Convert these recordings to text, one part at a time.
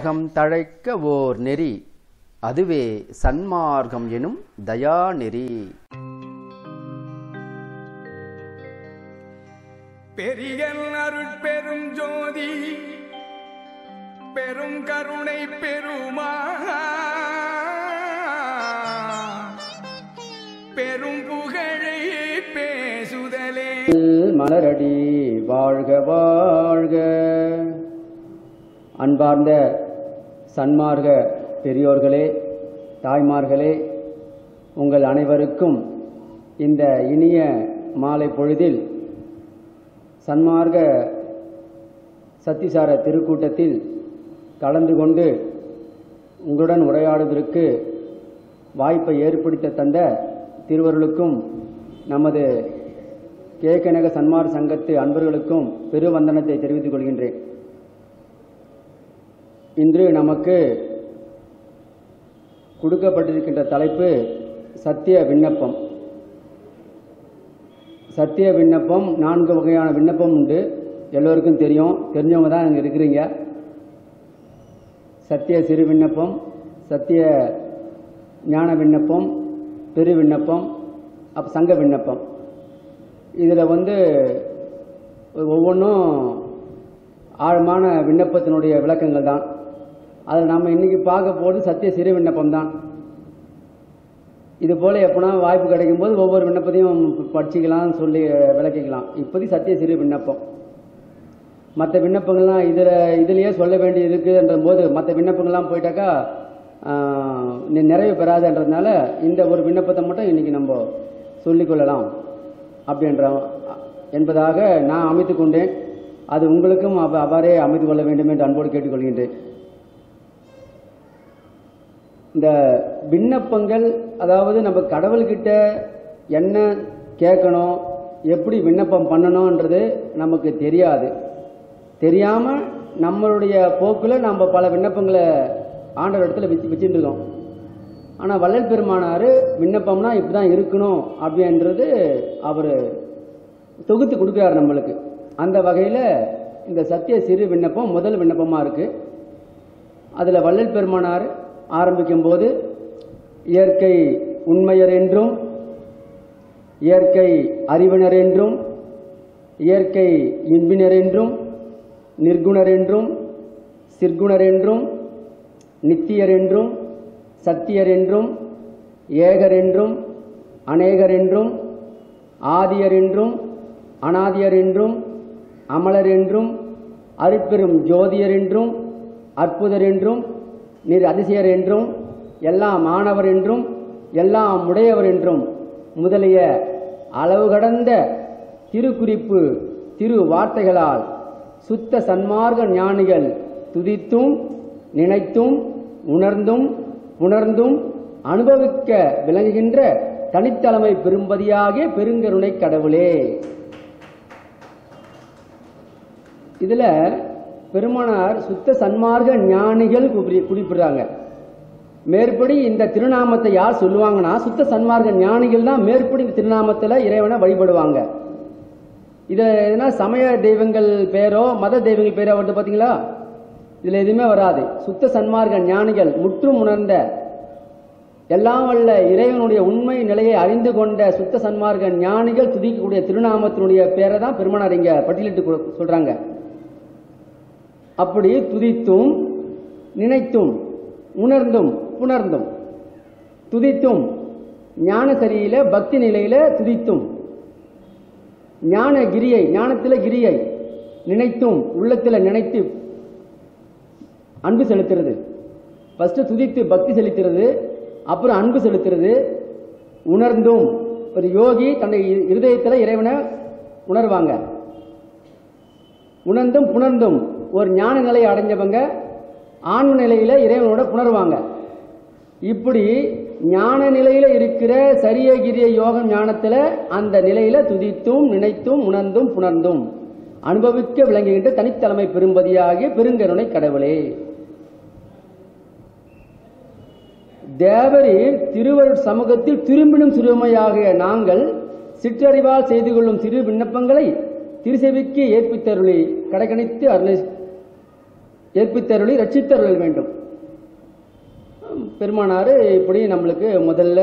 உலகம் தழைக்க ஓர் நெறி அதுவே சன்மார்க்கம் எனும் தயாநெறி பெரியன் அருட்பெரும் ஜோதி பெரும் கருணை பெருமா பெரும் புகழை பேசுதலே மலரடி வாழ்க வாழ்க அன்பார்ந்த சன்மார்க்க பெரியோர்களே தாய்மார்களே உங்கள் அனைவருக்கும் இந்த இனிய மாலை பொழுதில் சன்மார்க்க சத்திசார திருக்கூட்டத்தில் கலந்து கொண்டு உங்களுடன் உரையாடுவதற்கு வாய்ப்பை ஏற்படுத்த தந்த திருவருளுக்கும் நமது கேகனக சன்மார் சங்கத்து அன்பர்களுக்கும் பெருவந்தனத்தை தெரிவித்துக் கொள்கின்றேன் இன்று நமக்கு கொடுக்கப்பட்டிருக்கின்ற தலைப்பு சத்திய விண்ணப்பம் சத்திய விண்ணப்பம் நான்கு வகையான விண்ணப்பம் உண்டு எல்லோருக்கும் தெரியும் தெரிஞ்சவங்க தான் இங்கே இருக்கிறீங்க சத்திய சிறு விண்ணப்பம் சத்திய ஞான விண்ணப்பம் பெரு விண்ணப்பம் அப் சங்க விண்ணப்பம் இதில் வந்து ஒவ்வொன்றும் ஆழமான விண்ணப்பத்தினுடைய விளக்கங்கள் தான் அதில் நம்ம இன்னைக்கு பார்க்க போகிறது சத்திய சிறு விண்ணப்பம் தான் இது போல எப்போனா வாய்ப்பு கிடைக்கும் போது ஒவ்வொரு விண்ணப்பத்தையும் படிச்சுக்கலாம் சொல்லி விளக்கிக்கலாம் இப்போதைக்கு சத்திய சிறு விண்ணப்பம் மற்ற விண்ணப்பங்கள்லாம் இதில் இதுலேயே சொல்ல வேண்டி இருக்குன்ற போது மற்ற விண்ணப்பங்கள்லாம் போயிட்டாக்கா ஆஹ், நி- நிறைவு பெறாதுன்றதுனால இந்த ஒரு விண்ணப்பத்தை மட்டும் இன்னைக்கு நம்ம சொல்லிக்கொள்ளலாம் அப்படின்ற என்பதாக நான் அமைத்துக் கொண்டேன் அது உங்களுக்கும் அவ- அவ்வாறே அமைத்துக் கொள்ள வேண்டும் என்று அன்போடு கேட்டுக்கொள்கின்றேன் இந்த விண்ணப்பங்கள் அதாவது நம்ம கடவுள்கிட்ட என்ன கேட்கணும் எப்படி விண்ணப்பம் பண்ணணுன்றது நமக்கு தெரியாது தெரியாம நம்மளுடைய போக்குல நம்ம பல விண்ணப்பங்களை ஆண்டவர் இடத்துல வச்சு வச்சுட்டு இருக்கோம் ஆனா வள்ளல் பெருமானாரு விண்ணப்பம்னா இப்படிதான் இருக்கணும் அப்படின்றது அவர் தொகுத்து கொடுக்குறாரு நம்மளுக்கு அந்த வகையில இந்த சத்திய சிறு விண்ணப்பம் முதல் விண்ணப்பமா இருக்கு அதுல வள்ளல் பெருமானார் ஆரம்பிக்கும் போது இயற்கை உண்மையர் என்றும் இயற்கை அறிவினர் என்றும் இயற்கை இன்பினர் என்றும் நிர்குணர் என்றும் சிற்குணர் என்றும் நித்தியர் என்றும் சத்தியர் என்றும் ஏகர் என்றும் அநேகர் என்றும் ஆதியர் என்றும் அனாதியர் என்றும் அமலர் என்றும் அருட்பெரும் ஜோதியர் என்றும் அற்புதர் என்றும் நிர் அதிசயர் என்றும் எல்லாம் மாணவர் என்றும் எல்லாம் உடையவர் என்றும் முதலிய அளவு கடந்த திருக்குறிப்பு திரு வார்த்தைகளால் சுத்த சன்மார்க்க ஞானிகள் துதித்தும் நினைத்தும் உணர்ந்தும் புணர்ந்தும் அனுபவிக்க விளங்குகின்ற தனித்தலைமை பெரும்பதியாகிய பெருங்கருணை கடவுளே இதுல பெருமானார் சுத்த சன்மார்க்க ஞானிகள் குறி- குறிப்பிடுறாங்க மேற்படி இந்த திருநாமத்தை யார் சொல்லுவாங்கன்னா சுத்த சன்மார்க்க ஞானிகள் தான் மேற்படி இந்த திருநாமத்துல இறைவனை வழிபடுவாங்க இதுல எதுனா சமய தெய்வங்கள் பேரோ மத தெய்வங்கள் பேரோ வருது பாத்தீங்களா இதுல எதுவுமே வராது சுத்த சன்மார்க்க ஞானிகள் முற்றும் உணர்ந்த எல்லாம் வல்ல இறைவனுடைய உண்மை நிலையை அறிந்து கொண்ட சுத்த சன்மார்க்க ஞானிகள் துதிக்கக்கூடிய திருநாமத்தினுடைய பேரை தான் பெருமானார் இங்க பட்டியலிட்டு கொ- சொல்றாங்க அப்படி துதித்தும் நினைத்தும் உணர்ந்தும் புணர்ந்தும் துதித்தும் ஞான சரியில பக்தி நிலையில துதித்தும் ஞான கிரியை ஞானத்தில கிரியை நினைத்தும் உள்ளத்துல நினைத்து அன்பு செலுத்துறது ஃபர்ஸ்ட் துதித்து பக்தி செலுத்துறது அப்புறம் அன்பு செலுத்துறது உணர்ந்தும் ஒரு யோகி தன்னுடைய இ- இருதயத்துல இறைவனை உணர்வாங்க உணர்ந்தும் புணர்ந்தும் ஒரு ஞான நிலையை அடைஞ்சவங்க ஆன்ம நிலையில இறைவனோட புணர்வாங்க இப்படி ஞான நிலையில இருக்கிற சரிய கிரிய யோகம் ஞானத்துல அந்த நிலையில துதித்தும் நினைத்தும் உணர்ந்தும் புணர்ந்தும் அனுபவிக்க விளங்குகின்ற தனித்தலைமை பெரும்பதியாகிய பெருங்கருணை கடவுளே தேவரின் திருவருட் சமூகத்தில் திரும்பினும் சிறுமையாகிய நாங்கள் சிற்றறிவால் செய்து கொள்ளும் சிறு விண்ணப்பங்களை திருசெவிக்கு ஏற்பித்தருளி கடைகணித்து அருளை ஏற்பித்தருளி ரட்சித்தருள் வேண்டும் பெருமானார் இப்படி நம்மளுக்கு முதல்ல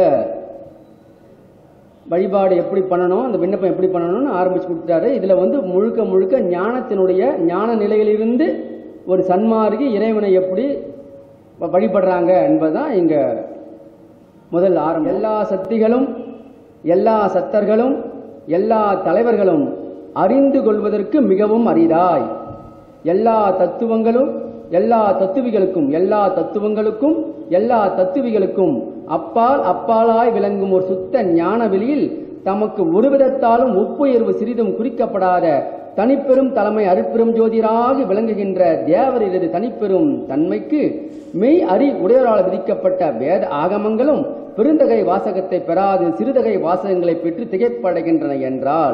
வழிபாடு எப்படி பண்ணணும் அந்த விண்ணப்பம் எப்படி பண்ணணும்னு ஆரம்பிச்சு கொடுத்துட்டாரு இதுல வந்து முழுக்க முழுக்க ஞானத்தினுடைய ஞான நிலையிலிருந்து ஒரு சன்மார்கி இறைவனை எப்படி வ- வழிபடுறாங்க என்பதுதான் இங்க முதல் ஆரம்பம் எல்லா சக்திகளும் எல்லா சத்தர்களும் எல்லா தலைவர்களும் அறிந்து கொள்வதற்கு மிகவும் அரிதாய் எல்லா தத்துவங்களும் எல்லா தத்துவிகளுக்கும் எல்லா தத்துவங்களுக்கும் எல்லா தத்துவிகளுக்கும் அப்பால் அப்பாலாய் விளங்கும் ஒரு சுத்த ஞான வெளியில் தமக்கு ஒரு விதத்தாலும் ஒப்புயர்வு சிறிதும் குறிக்கப்படாத தனிப்பெரும் தலைமை அருட்பெரும் ஜோதிராகி விளங்குகின்ற தேவரிரது தனிப்பெரும் தன்மைக்கு மெய் அறி உடையவரால் விதிக்கப்பட்ட வேத ஆகமங்களும் பெருந்தகை வாசகத்தை பெறாது சிறுதகை வாசகங்களை பெற்று திகைப்படைகின்றன என்றால்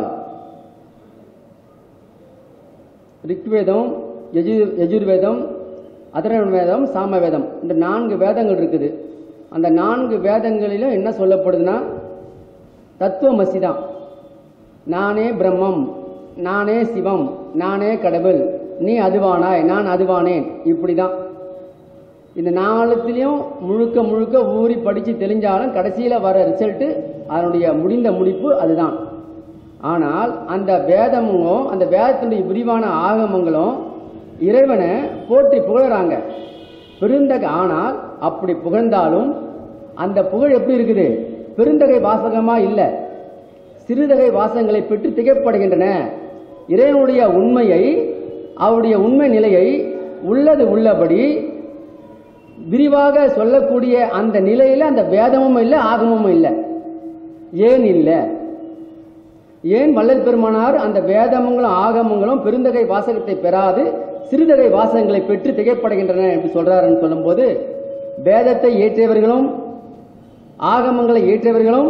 ரிக்வேதம் யஜு யஜுர்வேதம் அதர்வண வேதம் சாமவேதம் இந்த நான்கு வேதங்கள் இருக்குது அந்த நான்கு வேதங்களிலும் என்ன சொல்லப்படுதுன்னா தத்துவமசி தான் நானே பிரம்மம் நானே சிவம் நானே கடவுள் நீ அதுவானாய் நான் அதுவானேன் இப்படிதான் இந்த நாலுத்திலையும் முழுக்க முழுக்க ஊறி படிச்சு தெளிஞ்சாலும் கடைசியில வர ரிசல்ட் அதனுடைய முடிந்த முடிப்பு அதுதான் ஆனால் அந்த வேதமும் அந்த வேதத்தினுடைய விரிவான ஆகமங்களும் இறைவனை போற்றி புகழறாங்க பெருந்தகை ஆனால் அப்படி புகழ்ந்தாலும் அந்த புகழ் எப்படி இருக்குது பெருந்தகை வாசகமா இல்லை சிறுதகை வாசகங்களை பெற்று திகைப்படுகின்றன இறைவனுடைய உண்மையை அவருடைய உண்மை நிலையை உள்ளது உள்ளபடி விரிவாக சொல்லக்கூடிய அந்த நிலையில அந்த வேதமும் இல்லை ஆகமும் இல்லை ஏன் இல்லை ஏன் வள்ளல் பெருமானார் அந்த வேதமங்களும் ஆகமங்களும் பெருந்தகை வாசகத்தை பெறாது சிறுதகை வாசகங்களை பெற்று திகைப்படுகின்றன என்று சொல்றாருன்னு சொல்லும்போது வேதத்தை ஏற்றியவர்களும் ஆகமங்களை ஏற்றியவர்களும்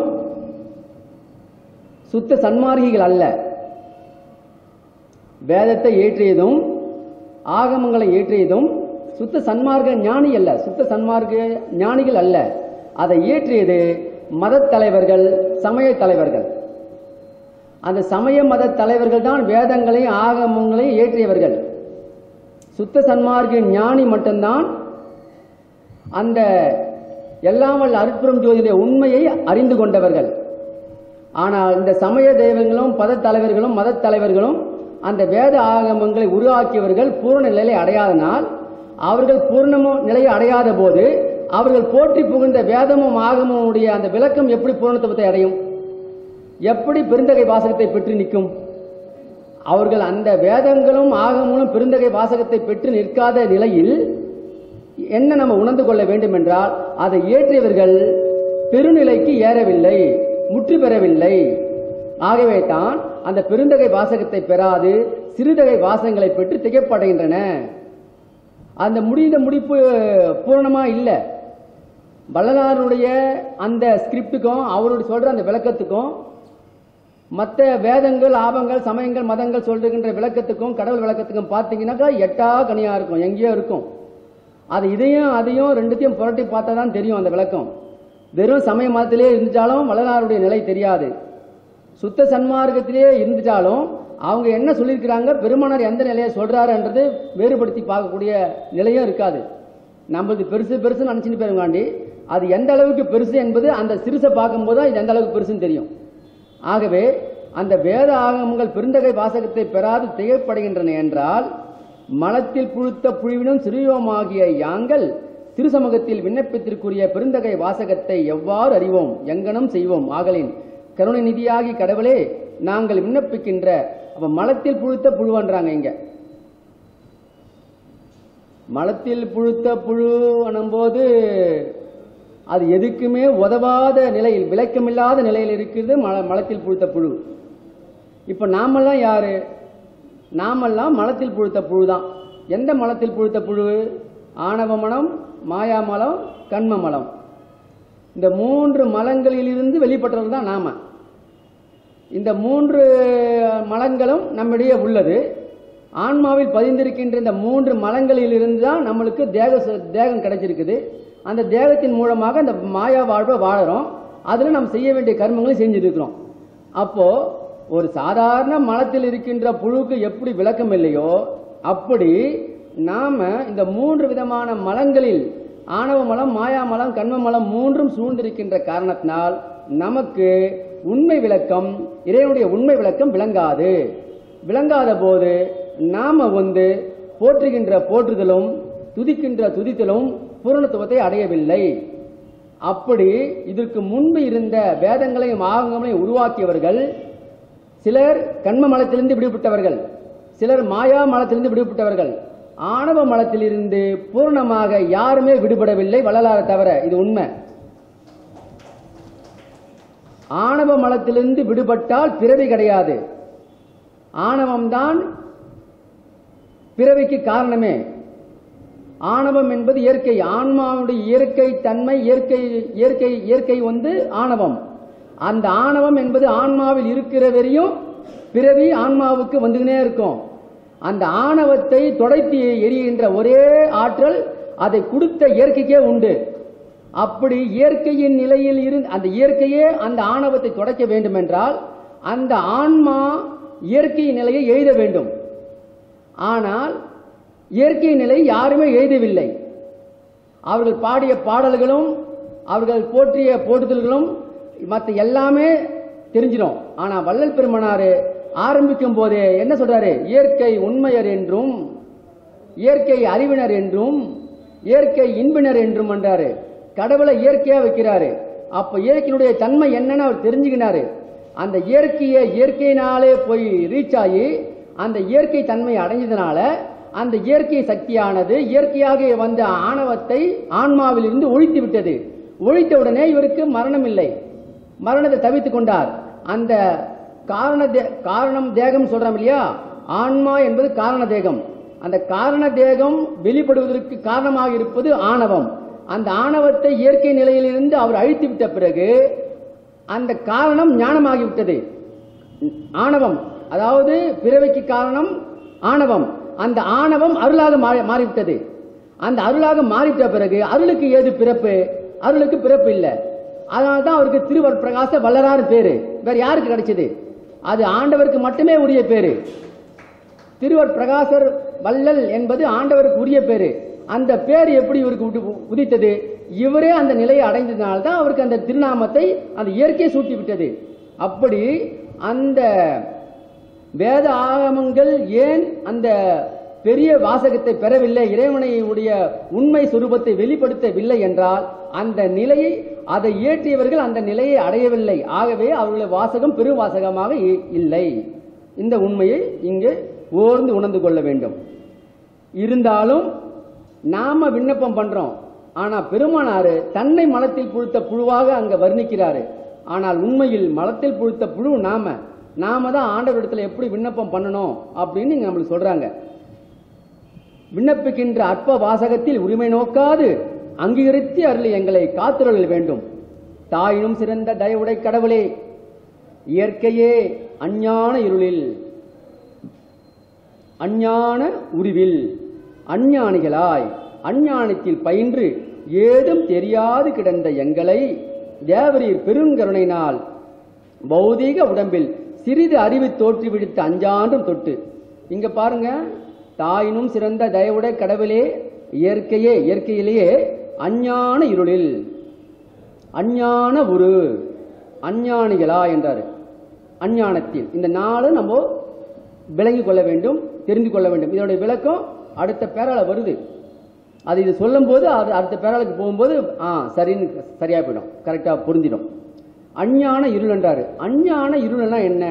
சுத்த சன்மார்கிகள் அல்ல வேதத்தை ஏற்றியதும் ஆகமங்களை ஏற்றியதும் சுத்த சன்மார்க்க ஞானி அல்ல சுத்த சன்மார்க்க ஞானிகள் அல்ல அதை இயற்றியது மதத் தலைவர்கள் சமய தலைவர்கள் அந்த சமய மத தலைவர்கள் தான் வேதங்களையும் ஆகமங்களையும் ஏற்றியவர்கள் சுத்த சன்மார்க்க ஞானி மட்டும்தான் அந்த எல்லாம் வல்ல அருட்புறம் ஜோதியுடைய உண்மையை அறிந்து கொண்டவர்கள் ஆனால் இந்த சமய தெய்வங்களும் பத தலைவர்களும் மத தலைவர்களும் அந்த வேத ஆகமங்களை உருவாக்கியவர்கள் பூரண நிலையை அடையாதனால் அவர்கள் பூர்ணம நிலையை அடையாத போது அவர்கள் போற்றி புகுந்த வேதமும் ஆகமுடைய அந்த விளக்கம் எப்படி பூரணத்துவத்தை அடையும் எப்படி பெருந்தகை வாசகத்தை பெற்று நிற்கும் அவர்கள் அந்த வேதங்களும் ஆகமும் பெருந்தகை வாசகத்தை பெற்று நிற்காத நிலையில் என்ன நம்ம உணர்ந்து கொள்ள வேண்டும் என்றால் அதை ஏற்றியவர்கள் பெருநிலைக்கு ஏறவில்லை முற்று பெறவில்லை ஆகவே தான் அந்த பெருந்தகை வாசகத்தை பெறாது சிறுதகை வாசகங்களை பெற்று திகைப்படைகின்றன அந்த முடிந்த முடிப்பு பூரணமா இல்லை வள்ளலாருடைய அந்த ஸ்கிரிப்டுக்கும் அவருடைய சொல்ற அந்த விளக்கத்துக்கும் மற்ற வேதங்கள் ஆபங்கள் சமயங்கள் மதங்கள் சொல்லுகின்ற விளக்கத்துக்கும் கடவுள் விளக்கத்துக்கும் பார்த்தீங்கன்னாக்கா எட்டா கனியா இருக்கும் எங்கேயோ இருக்கும் அது இதையும் அதையும் ரெண்டுத்தையும் புரட்டி பார்த்தா தான் தெரியும் அந்த விளக்கம் வெறும் சமய மதத்திலே இருந்துட்டாலும் வள்ளலாருடைய நிலை தெரியாது சுத்த சன்மார்க்கத்திலே இருந்துட்டாலும் அவங்க என்ன சொல்லியிருக்கிறாங்க பெருமானார் எந்த நிலையை சொல்றாருன்றது வேறுபடுத்தி பார்க்கக்கூடிய நிலையும் இருக்காது நம்மளுக்கு பெருசு பெருசுன்னு நினைச்சுட்டு போயிருங்காண்டி அது எந்த அளவுக்கு பெருசு என்பது அந்த சிறுசை பார்க்கும்போது தான் இது எந்த அளவுக்கு பெருசுன்னு தெரியும் ஆகவே அந்த வேத ஆகமங்கள் பெருந்தகை வாசகத்தை பெறாது திகைப்படுகின்றன என்றால் மலத்தில் புழுத்த புழுவினும் சிறுவமாகிய யாங்கள் திருசமூகத்தில் விண்ணப்பத்திற்குரிய பெருந்தகை வாசகத்தை எவ்வாறு அறிவோம் எங்கனம் செய்வோம் ஆகலின் கருணை நிதியாகி கடவுளே நாங்கள் விண்ணப்பிக்கின்ற அப்ப மலத்தில் புழுத்த புழுவன்றாங்க இங்க மலத்தில் புழுத்த புழு போது அது எதுக்குமே உதவாத நிலையில் விளக்கமில்லாத நிலையில் இருக்குது மல மலத்தில் புழுத்த புழு இப்ப நாமெல்லாம் யாரு நாமெல்லாம் மலத்தில் புழுத்த புழு தான் எந்த மலத்தில் புழுத்த புழு ஆணவ மலம் மாயா மலம் கண்ம மலம் இந்த மூன்று மலங்களிலிருந்து வெளிப்பட்டவர்கள் தான் நாம இந்த மூன்று மலங்களும் நம்மிடையே உள்ளது ஆன்மாவில் பதிந்திருக்கின்ற இந்த மூன்று மலங்களிலிருந்து தான் நம்மளுக்கு தேக சு- தேகம் கிடைச்சிருக்குது அந்த தேகத்தின் மூலமாக அந்த மாயா வாழ்வை வாழறோம் அதில் நம்ம செய்ய வேண்டிய கர்மங்களை செஞ்சுட்டு இருக்கிறோம் அப்போ ஒரு சாதாரண மலத்தில் இருக்கின்ற புழுக்கு எப்படி விளக்கம் இல்லையோ அப்படி நாம இந்த மூன்று விதமான மலங்களில் ஆணவ மலம் மாயா மலம் கண்ம மலம் மூன்றும் சூழ்ந்திருக்கின்ற காரணத்தினால் நமக்கு உண்மை விளக்கம் இறைவனுடைய உண்மை விளக்கம் விளங்காது விளங்காத போது நாம வந்து போற்றுகின்ற போற்றுதலும் துதிக்கின்ற துதித்தலும் பூரணத்துவத்தை அடையவில்லை அப்படி இதற்கு முன்பு இருந்த வேதங்களையும் ஆகங்களையும் உருவாக்கியவர்கள் சிலர் கண்ம மலத்திலிருந்து விடுபட்டவர்கள் சிலர் மாயா மலத்திலிருந்து விடுபட்டவர்கள் ஆணவ மலத்திலிருந்து பூர்ணமாக யாருமே விடுபடவில்லை வள்ளலாரை தவிர இது உண்மை ஆணவ மலத்திலிருந்து விடுபட்டால் பிறவி கிடையாது ஆணவம்தான் பிறவிக்கு காரணமே ஆணவம் என்பது இயற்கை ஆன்மாவுடைய இயற்கை தன்மை இயற்கை இயற்கை இயற்கை வந்து ஆணவம் அந்த ஆணவம் என்பது ஆன்மாவில் இருக்கிற வரையும் பிறவி ஆன்மாவுக்கு வந்துகினே இருக்கும் அந்த ஆணவத்தை தொடைத்து எரிகின்ற ஒரே ஆற்றல் அதை கொடுத்த இயற்கைக்கே உண்டு அப்படி இயற்கையின் நிலையில் இருந்து அந்த இயற்கையே அந்த ஆணவத்தை தொடக்க வேண்டும் என்றால் அந்த ஆன்மா இயற்கை நிலையை எழுத வேண்டும் ஆனால் இயற்கை நிலை யாருமே எழுதவில்லை அவர்கள் பாடிய பாடல்களும் அவர்கள் போற்றிய போட்டுதல்களும் மற்ற எல்லாமே தெரிஞ்சிடும் ஆனா வள்ளல் பெருமனாரு ஆரம்பிக்கும் போதே என்ன சொல்றாரு இயற்கை உண்மையர் என்றும் இயற்கை அறிவினர் என்றும் இயற்கை இன்பினர் என்றும் என்றாரு கடவுளை இயற்கையா வைக்கிறாரு அப்ப இயற்கையினுடைய தன்மை என்னன்னு அவர் தெரிஞ்சுக்கினாரு அந்த இயற்கையை இயற்கையினாலே போய் ரீச் ஆகி அந்த இயற்கை தன்மை அடைஞ்சதுனால அந்த இயற்கை சக்தியானது இயற்கையாக வந்த ஆணவத்தை ஆன்மாவில் இருந்து ஒழித்து விட்டது ஒழித்த உடனே இவருக்கு மரணம் இல்லை மரணத்தை தவித்துக் கொண்டார் அந்த காரண தே- காரணம் தேகம் சொல்றோம் இல்லையா ஆன்மா என்பது காரண தேகம் அந்த காரண தேகம் வெளிப்படுவதற்கு காரணமாக இருப்பது ஆணவம் அந்த ஆணவத்தை இயற்கை நிலையிலிருந்து அவர் அழித்து விட்ட பிறகு அந்த காரணம் ஞானமாகிவிட்டது ஆணவம் அதாவது பிறவைக்கு காரணம் ஆணவம் அந்த ஆணவம் அருளாக மாறி- மாறிவிட்டது அந்த அருளாக மாறிவிட்ட பிறகு அருளுக்கு ஏது பிறப்பு அருளுக்கு பிறப்பு இல்லை அதனால தான் அவருக்கு திருவர் பிரகாச வல்லராறு பேரு வேற யாருக்கு கிடைச்சது அது ஆண்டவருக்கு மட்டுமே உரிய பேரு திருவர் பிரகாசர் வள்ளல் என்பது ஆண்டவருக்கு உரிய பேரு அந்த பேர் எப்படி இவருக்கு உதி- உதித்தது இவரே அந்த நிலையை அடைந்ததுனால தான் அவருக்கு அந்த திருநாமத்தை அந்த இயற்கை சூட்டி விட்டது அப்படி அந்த வேத ஆகமங்கள் ஏன் அந்த பெரிய வாசகத்தை பெறவில்லை இறைவனை உடைய உண்மை சுரூபத்தை வெளிப்படுத்தவில்லை என்றால் அந்த நிலையை அதை இயற்றியவர்கள் அந்த நிலையை அடையவில்லை ஆகவே அவர்களுடைய வாசகம் பெரும் வாசகமாக இ- இல்லை இந்த உண்மையை இங்கு ஓர்ந்து உணர்ந்து கொள்ள வேண்டும் இருந்தாலும் நாம விண்ணப்பம் பண்றோம் ஆனா பெருமானாரு தன்னை மலத்தில் புழுத்த புழுவாக அங்க வர்ணிக்கிறாரு ஆனால் உண்மையில் மலத்தில் புழுத்த புழு நாம நாம தான் ஆண்டவரிடத்துல எப்படி விண்ணப்பம் பண்ணணும் அப்படின்னு இங்க நம்மளுக்கு சொல்றாங்க விண்ணப்பிக்கின்ற அற்ப வாசகத்தில் உரிமை நோக்காது அங்கீகரித்து அருளி எங்களை காத்துரல் வேண்டும் தாயினும் சிறந்த தயவுடை கடவுளே இயற்கையே அஞ்ஞான இருளில் அஞ்ஞான உருவில் அஞ்ஞானிகளாய் அஞ்ஞானத்தில் பயின்று ஏதும் தெரியாது கிடந்த எங்களை தேவரீர் பெருங்கருணையினால் பௌதீக உடம்பில் சிறிது அறிவு தோற்றி விடுத்த அஞ்சாண்டும் தொட்டு இங்க பாருங்க தாயினும் சிறந்த தயவுடைய கடவுளே இயற்கையே இயற்கையிலேயே அஞ்ஞான இருளில் அஞ்ஞான உரு அஞ்ஞானிகளா என்றாரு அஞ்ஞானத்தில் இந்த நாலு நம்ம விளங்கிக் கொள்ள வேண்டும் தெரிந்து கொள்ள வேண்டும் இதனுடைய விளக்கம் அடுத்த பேரால வருது அது இது சொல்லும் போது அது அடுத்த பேராளுக்கு போகும்போது ஆ சரின்னு சரியா போயிடும் கரெக்டா புரிஞ்சிடும் அஞ்ஞான இருள் என்றாரு அஞ்ஞான இருள்னா என்ன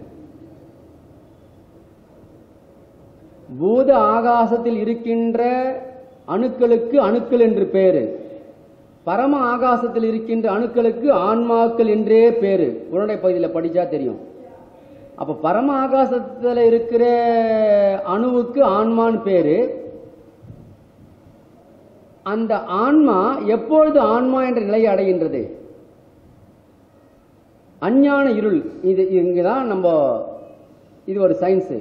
பூத ஆகாசத்தில் இருக்கின்ற அணுக்களுக்கு அணுக்கள் என்று பேரு பரம ஆகாசத்தில் இருக்கின்ற அணுக்களுக்கு ஆன்மாக்கள் என்றே பேரு உடனே பகுதியில் படிச்சா தெரியும் அப்ப பரம ஆகாசத்துல இருக்கிற அணுவுக்கு ஆன்மான்னு பேரு அந்த ஆன்மா எப்பொழுது ஆன்மா என்ற நிலையை அடைகின்றது அஞ்ஞான இருள் இது இங்கதான் நம்ம இது ஒரு சயின்ஸ்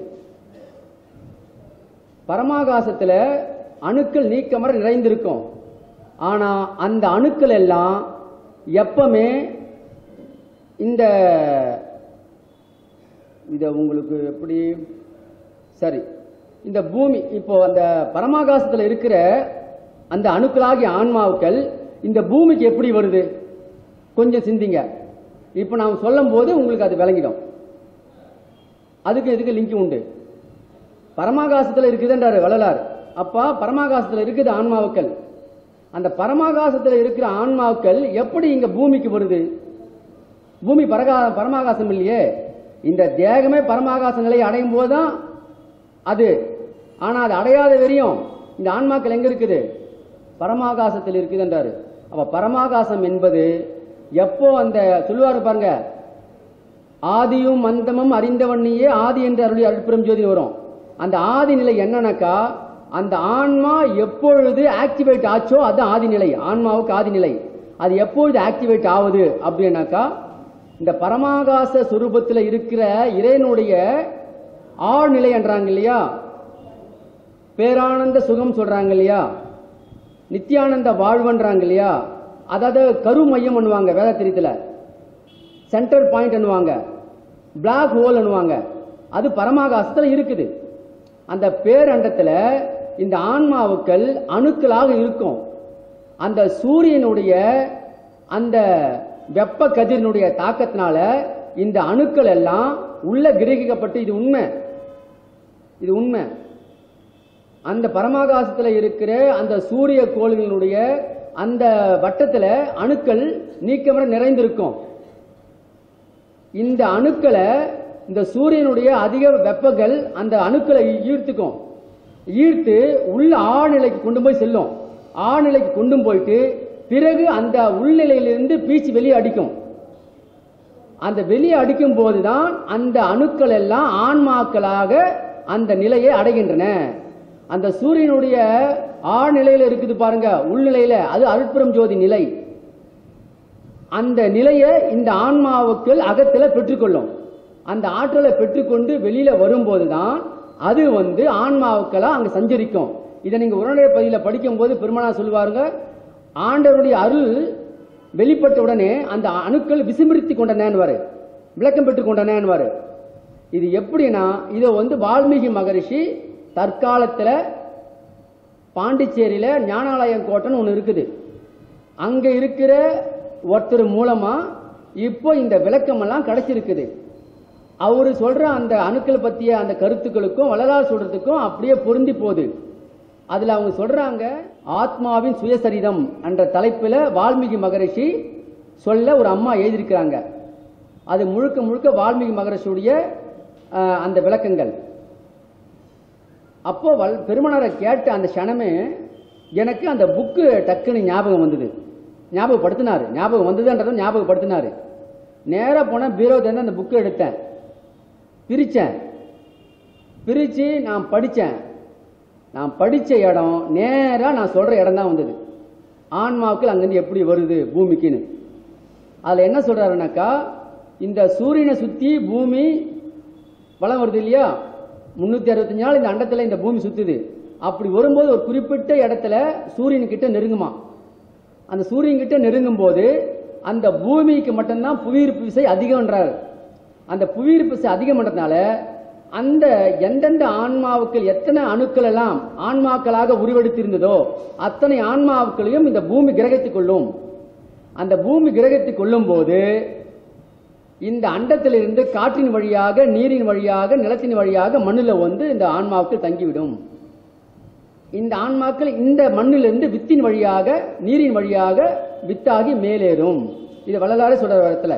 பரமாகாசத்துல அணுக்கள் நீக்கமர நிறைந்திருக்கும் ஆனா அந்த அணுக்கள் எல்லாம் எப்பவுமே இந்த இத உங்களுக்கு எப்படி சரி இந்த பூமி இப்போ அந்த பரமாகாசத்துல இருக்கிற அந்த அணுக்களாகிய ஆன்மாவுக்கள் இந்த பூமிக்கு எப்படி வருது கொஞ்சம் சிந்திங்க இப்போ நாம் சொல்லும் போது உங்களுக்கு அது விளங்கிடும் அதுக்கு இதுக்கு லிங்க் உண்டு பரமாகாசத்துல இருக்குதுன்றாரு வள்ளலார் அப்பா பரமாகாசத்துல இருக்குது ஆன்மாவுக்கள் அந்த பரமாகாசத்துல இருக்கிற ஆன்மாக்கள் எப்படி இங்க பூமிக்கு வருது பூமி பரகா பரமாகாசம் இல்லையே இந்த தேகமே பரமாகாச நிலையை அடையும் போதுதான் அது ஆனா அது அடையாத வரையும் இந்த ஆன்மாக்கள் எங்க இருக்குது பரமாகாசத்தில் இருக்குதுன்றாரு அப்ப பரமாகாசம் என்பது எப்போ அந்த சொல்லுவாரு பாருங்க ஆதியும் மந்தமும் அறிந்தவண்ணியே ஆதி என்று அருளி அருட்பெரும் ஜோதி வரும் அந்த ஆதி நிலை என்னன்னாக்கா அந்த ஆன்மா எப்பொழுது ஆக்டிவேட் ஆச்சோ அது ஆதி நிலை ஆன்மாவுக்கு ஆதி நிலை அது எப்பொழுது ஆக்டிவேட் ஆகுது அப்படின்னாக்கா இந்த பரமாகாச சுரூபத்தில் இருக்கிற இறைவனுடைய ஆழ்நிலை என்றாங்க இல்லையா பேரானந்த சுகம் சொல்றாங்க இல்லையா நித்யானந்த வாழ்வன்றாங்க இல்லையா அதாவது கருமையம் பண்ணுவாங்க வேதத்திரியத்துல சென்டர் பாயிண்ட் பண்ணுவாங்க பிளாக் ஹோல் பண்ணுவாங்க அது பரமாகாசத்துல இருக்குது அந்த பேரண்டத்துல இந்த ஆன்மாவுக்கள் அணுக்களாக இருக்கும் அந்த சூரியனுடைய அந்த வெப்ப கதிரினுடைய தாக்கத்தினால இந்த அணுக்கள் எல்லாம் உள்ள கிரகிக்கப்பட்டு இது உண்மை இது உண்மை அந்த பரமாகாசத்துல இருக்கிற அந்த சூரிய கோள்களினுடைய அந்த வட்டத்துல அணுக்கள் நீக்கமர நிறைந்திருக்கும் இந்த அணுக்களை இந்த சூரியனுடைய அதிக வெப்பங்கள் அந்த அணுக்களை ஈர்த்துக்கும் ஈர்த்து உள்ள ஆழ்நிலைக்கு கொண்டு போய் செல்லும் ஆழ்நிலைக்கு கொண்டு போயிட்டு பிறகு அந்த உள்நிலையிலிருந்து பீச்சு வெளியே அடிக்கும் அந்த வெளியே அடிக்கும் போதுதான் அந்த அணுக்கள் எல்லாம் ஆன்மாக்களாக அந்த நிலையை அடைகின்றன அந்த சூரியனுடைய ஆழ்நிலையில இருக்குது பாருங்க உள்நிலையில அது அருட்புறம் ஜோதி நிலை அந்த நிலையை இந்த ஆன்மாவுக்கள் அகத்துல பெற்றுக்கொள்ளும் அந்த ஆற்றலை பெற்றுக்கொண்டு வெளியில வரும்போதுதான் அது வந்து ஆன்மாவுக்களா அங்க சஞ்சரிக்கும் இதை நீங்க உடனே பதில படிக்கும் போது பெருமனா சொல்லுவாருங்க ஆண்டவருடைய அருள் வெளிப்பட்ட உடனே அந்த அணுக்கள் விசுமிருத்தி கொண்டனேன்வாரு விளக்கம் பெற்றுக் கொண்டனேன்வாரு இது எப்படின்னா இதை வந்து வால்மீகி மகரிஷி தற்காலத்துல பாண்டிச்சேரியில ஞானாலயம் கோட்டைன்னு ஒன்று இருக்குது அங்க இருக்கிற ஒருத்தர் மூலமா இப்போ இந்த விளக்கமெல்லாம் கிடைச்சிருக்குது அவரு சொல்ற அந்த அணுக்கள் பத்திய அந்த கருத்துக்களுக்கும் வள்ளலார் சொல்றதுக்கும் அப்படியே பொருந்தி போகுது அதுல அவங்க சொல்றாங்க ஆத்மாவின் சுயசரிதம் என்ற தலைப்புல வால்மீகி மகரிஷி சொல்ல ஒரு அம்மா எழுதியிருக்கிறாங்க அது முழுக்க முழுக்க வால்மீகி மகரிஷியுடைய அஹ், அந்த விளக்கங்கள் அப்போ வல் பெருமனாரை கேட்ட அந்த க்ஷணமே எனக்கு அந்த புக்கு டக்குன்னு ஞாபகம் வந்தது ஞாபகப்படுத்தினாரு ஞாபகம் வந்ததுன்றதை ஞாபகப்படுத்தினாரு நேரா போன பீரோ தேர்ந்து அந்த புக்கை எடுத்தேன் பிரிச்சேன் பிரிச்சு நான் படிச்சேன் நான் படிச்ச இடம் நேரா நான் சொல்ற இடம் தான் வந்தது ஆன்மாவுக்கு அங்கிருந்து எப்படி வருது பூமிக்குன்னு அதுல என்ன சொல்றாருனாக்கா இந்த சூரியனை சுத்தி பூமி வளம் வருது இல்லையா முன்னூத்தி அறுபத்தஞ்சு நாள் இந்த அண்டத்துல இந்த பூமி சுத்துது அப்படி வரும்போது ஒரு குறிப்பிட்ட இடத்துல சூரியன் கிட்ட நெருங்குமா அந்த சூரியன் கிட்ட நெருங்கும் போது அந்த பூமிக்கு மட்டும்தான் புவியீர்ப்பு விசை அதிகம்ன்றாரு அந்த புவியீர்ப்பு விசை அதிகம்ன்றதுனால அந்த எந்தெந்த ஆன்மாவுக்கு எத்தனை அணுக்கள் எல்லாம் ஆன்மாக்களாக உருவெடுத்திருந்ததோ அத்தனை ஆன்மாவுக்களையும் இந்த பூமி கிரகித்துக் கொள்ளும் அந்த பூமி கிரகித்துக் கொள்ளும் போது இந்த அண்டத்திலிருந்து காற்றின் வழியாக நீரின் வழியாக நிலத்தின் வழியாக மண்ணுல வந்து இந்த ஆன்மாவுக்கு தங்கிவிடும் இந்த ஆன்மாக்கள் இந்த மண்ணிலிருந்து வித்தின் வழியாக நீரின் வழியாக வித்தாகி மேலேறும் இது வள்ளலாரே சொல்ற இடத்துல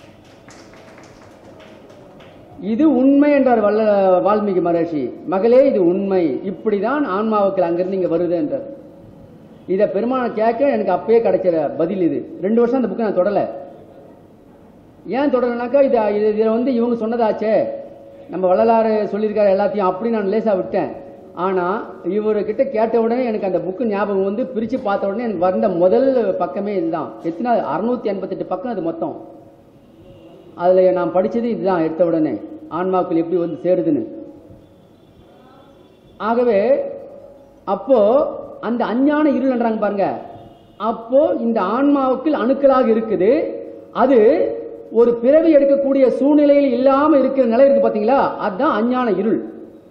இது உண்மை என்றார் வல்ல வால்மீகி மகர்ஷி மகளே இது உண்மை இப்படிதான் ஆன்மாவுக்கு அங்கிருந்து இங்க வருது என்றார் இத பெருமான கேட்க எனக்கு அப்பயே கிடைக்கிற பதில் இது ரெண்டு வருஷம் அந்த புக்கை நான் தொடல ஏன் தொடரனாக்கா இது இது- இதுல வந்து இவங்க சொன்னதாச்சே நம்ம வள்ளலாறு சொல்லியிருக்காரு எல்லாத்தையும் அப்படி நான் லேசா விட்டேன் ஆனா இவர்கிட்ட கேட்ட உடனே எனக்கு அந்த புக்கு ஞாபகம் வந்து பிரிச்சு பார்த்த உடனே எனக்கு வந்த முதல் பக்கமே இதுதான் எத்தனை அறுநூத்தி எண்பத்தெட்டு பக்கம் அது மொத்தம் அதுல நான் படிச்சது இதுதான் எடுத்த உடனே ஆன்மாக்கள் எப்படி வந்து சேருதுன்னு ஆகவே அப்போ அந்த அஞ்ஞான இருள்ன்றாங்க பாருங்க அப்போ இந்த ஆன்மாவுக்கு அணுக்களாக இருக்குது அது ஒரு பிறவி எடுக்கக்கூடிய சூழ்நிலையில் இல்லாம இருக்கிற நிலை இருக்கு பாத்தீங்களா அதுதான் அஞ்ஞான இருள்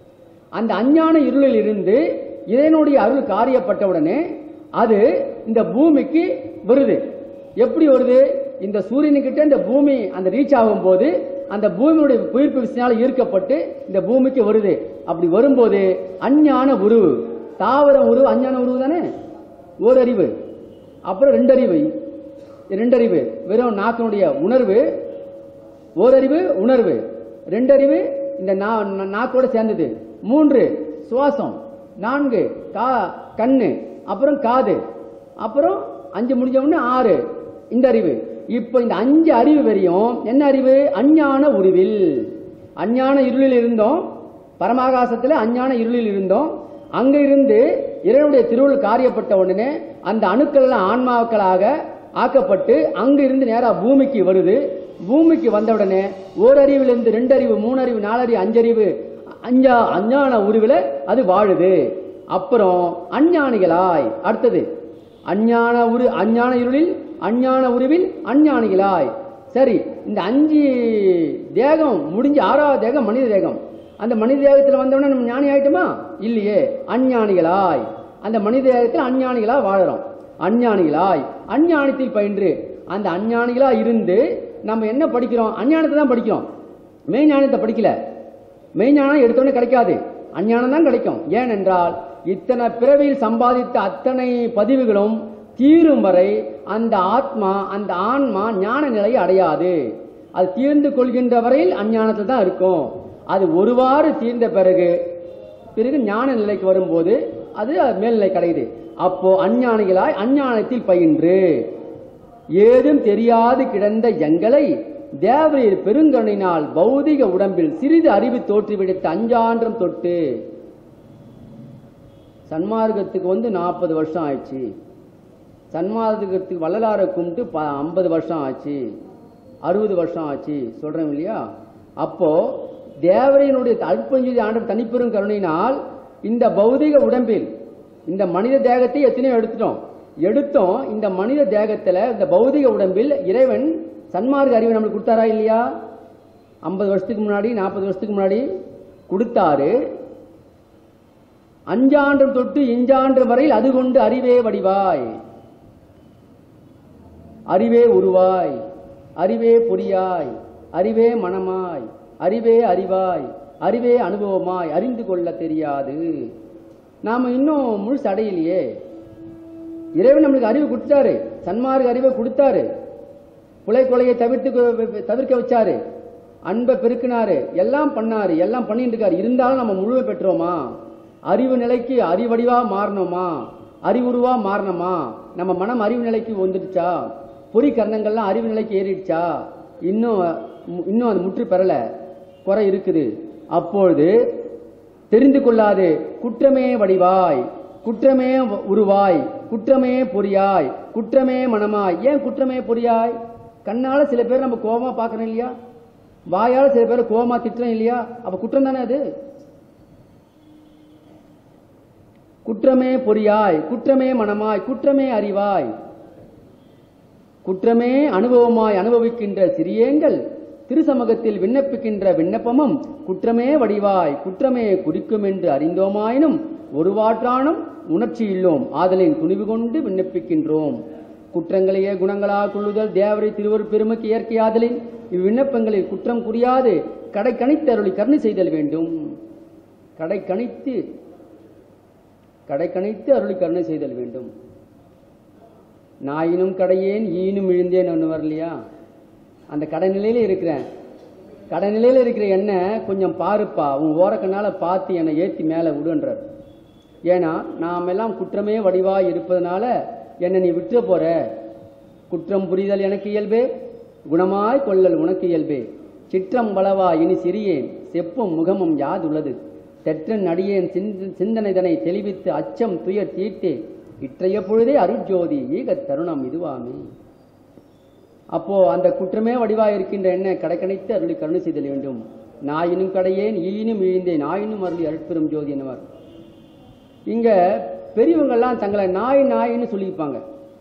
அந்த அஞ்ஞான இருளில் இருந்து இதனுடைய அருள் காரியப்பட்டவுடனே அது இந்த பூமிக்கு வருது எப்படி வருது இந்த சூரியனுக்கிட்ட இந்த பூமி அந்த ரீச் ஆகும் போது அந்த பூமியுடைய புயிர்ப்பு விசையால் ஈர்க்கப்பட்டு இந்த பூமிக்கு வருது அப்படி வரும்போது அஞ்ஞான உருவு தாவர உருவு அஞ்ஞான உருவு தானே ஓரறிவு அப்புறம் ரெண்டறிவு ரெண்டறிவு வெறும் நாக்கினுடைய உணர்வு ஓரறிவு உணர்வு ரெண்டறிவு இந்த நா- நா- நாக்கோட சேர்ந்தது மூன்று சுவாசம் நான்கு கா கண்ணு அப்புறம் காது அப்புறம் அஞ்சு முடிஞ்ச உடனே ஆறு இந்த அறிவு இப்போ இந்த அஞ்சு அறிவு வரையும் என்ன அறிவு அஞ்ஞான உருவில் அஞ்ஞான இருளில் இருந்தோம் பரமாகாசத்துல அஞ்ஞான இருளில் இருந்தோம் அங்க இருந்து இறைவனுடைய திருவுள் காரியப்பட்ட உடனே அந்த அணுக்கள் எல்லாம் ஆன்மாக்களாக ஆக்கப்பட்டு அங்க இருந்து நேரா பூமிக்கு வருது பூமிக்கு வந்த உடனே ஓரறிவிலிருந்து ரெண்டறிவு மூணறிவு நாலறிவு அஞ்சறிவு அஞ்சா அஞ்ஞான உருவில அது வாழுது அப்புறம் அஞ்ஞானிகளாய் அடுத்தது அஞ்ஞான உரு அஞ்ஞான இருளில் அஞ்ஞான உருவில் அஞ்ஞானிகளாய் சரி இந்த அஞ்சு தேகம் முடிஞ்ச ஆறாவது தேகம் மனித தேகம் அந்த மனித தேகத்தில் வந்தவொடனே நம்ம ஞானி ஆயிட்டோமா இல்லையே அஞ்ஞானிகளாய் அந்த மனித தேகத்தில் அஞ்ஞானிகளா வாழறோம் அஞ்ஞானிகளாய் அஞ்ஞானத்தில் பயின்று அந்த அஞ்ஞானிகளா இருந்து நம்ம என்ன படிக்கிறோம் அஞ்ஞானத்தை தான் படிக்கிறோம் மெய்ஞானத்தை படிக்கல மெய்ஞானம் எடுத்தோடனே கிடைக்காது அஞ்ஞானம் தான் கிடைக்கும் ஏனென்றால் இத்தனை பிறவியில் சம்பாதித்த அத்தனை பதிவுகளும் தீரும் வரை அந்த ஆத்மா அந்த ஆன்மா ஞான நிலையை அடையாது அது தீர்ந்து கொள்கின்ற வரையில் அஞ்ஞானத்தில் தான் இருக்கும் அது ஒருவாறு தீர்ந்த பிறகு பிறகு ஞான நிலைக்கு வரும்போது அது மேல்நிலை கிடையுது அப்போ அஞ்ஞானிகளாய் அஞ்ஞானத்தில் பயின்று ஏதும் தெரியாது கிடந்த எங்களை தேவரீர் பெருங்கருணையினால் பௌதிக உடம்பில் சிறிது அறிவு தோற்றுவிடுத்த அஞ்சான்றம் தொட்டு சன்மார்க்கத்துக்கு வந்து நாற்பது வருஷம் ஆயிடுச்சு சன்மார்க்கத்துக்கு வள்ளலாரை கும்பிட்டு ப ஐம்பது வருஷம் ஆச்சு அறுபது வருஷம் ஆச்சு சொல்றேன் இல்லையா அப்போ தேவரையினுடைய அற்பஞ்செய்தி ஆண்டு தனிப்பெரும் கருணையினால் இந்த பௌதிக உடம்பில் இந்த மனித தேகத்தை எத்தனையோ எடுத்துட்டோம் எடுத்தோம் இந்த மனித தேகத்துல இந்த பௌதிக உடம்பில் இறைவன் சன்மார்க்க அறிவை நம்மளுக்கு கொடுத்தாரா இல்லையா ஐம்பது வருஷத்துக்கு முன்னாடி நாற்பது வருஷத்துக்கு முன்னாடி கொடுத்தாரு அஞ்சாண்டு தொட்டு இஞ்சாண்டு வரையில் அது கொண்டு அறிவே வடிவாய் அறிவே உருவாய் அறிவே பொறியாய் அறிவே மனமாய் அறிவே அறிவாய் அறிவே அனுபவமாய் அறிந்து கொள்ள தெரியாது நாம இன்னும் முழுசு அடையலையே இறைவன் நம்மளுக்கு அறிவு கொடுத்தாரு சன்மார்க்க அறிவை கொடுத்தாரு புலை கொலையை தவிர்த்து தவிர்க்க வச்சாரு அன்பை பெருக்கினாரு எல்லாம் பண்ணாரு எல்லாம் பண்ணிட்டு இருக்காரு இருந்தாலும் நம்ம முழுமை பெற்றோமா அறிவு நிலைக்கு அறிவடிவா மாறணுமா அறிவுருவா மாறணுமா நம்ம மனம் அறிவு நிலைக்கு வந்துடுச்சா பொறி கர்ணங்கள்லாம் அறிவு நிலைக்கு ஏறிடுச்சா இன்னும் இன்னும் அது முற்று பெறல குறை இருக்குது அப்பொழுது தெரிந்து கொள்ளாது குற்றமே வடிவாய் குற்றமே உருவாய் குற்றமே பொறியாய் குற்றமே மனமாய் ஏன் குற்றமே பொறியாய் கண்ணால சில பேர் நம்ம கோமா பார்க்கறோம் இல்லையா வாயால சில பேர் கோமா திட்டுறோம் இல்லையா அப்ப குற்றம் தானே அது குற்றமே பொறியாய் குற்றமே மனமாய் குற்றமே அறிவாய் குற்றமே அனுபவமாய் அனுபவிக்கின்ற சிறியேங்கள் திருசமூகத்தில் விண்ணப்பிக்கின்ற விண்ணப்பமும் குற்றமே வடிவாய் குற்றமே குறிக்கும் என்று அறிந்தோமாயினும் ஒருவாற்றானும் உணர்ச்சி இல்லோம் ஆதலின் துணிவு கொண்டு விண்ணப்பிக்கின்றோம் குற்றங்களையே குணங்களாக கொள்ளுதல் தேவரை திருவரு பெருமைக்கு இயற்கையாதலின் இவ்விண்ணப்பங்களில் குற்றம் புரியாது கடை கணித்து அருளி கருணை செய்தல் வேண்டும் கடை கணித்து கடை கணித்து அருளி கருணை செய்தல் வேண்டும் நாயினும் கடையேன் ஈனும் இழுந்தேன் ஒன்று வரலையா அந்த கடைநிலையில இருக்கிறேன் கடைநிலையில இருக்கிற என்ன கொஞ்சம் பாருப்பா உன் ஓரக்கண்ணால பார்த்து என்னை ஏத்தி மேலே விடுன்றார் ஏன்னா நாம் எல்லாம் குற்றமே வடிவாய் இருப்பதனால என்னை நீ விட்டுற போற குற்றம் புரிதல் எனக்கு இயல்பே குணமாய் கொள்ளல் உனக்கு இயல்பே சிற்றம் வளவா இனி சிறியேன் செப்பும் முகமும் யாதுள்ளது தெற்றன் அடியேன் சிந்த- சிந்தனைதனை தெளிவித்து அச்சம் துயர் தீர்த்தே இற்றைய பொழுதே அருட்ஜோதி ஈக தருணம் இதுவாமே அப்போ அந்த குற்றமே வடிவாய் இருக்கின்ற என்ன கடைக்கணித்து அருளி கருணை செய்தல் வேண்டும் நாயினும் கடையேன் ஈனும் இழிந்தேன் நாயினும் அருளி அருட்பெரும் ஜோதி என்னவார் இங்க பெரியவங்கெல்லாம் தங்களை நாய் நாயின்னு சொல்லிப்பாங்க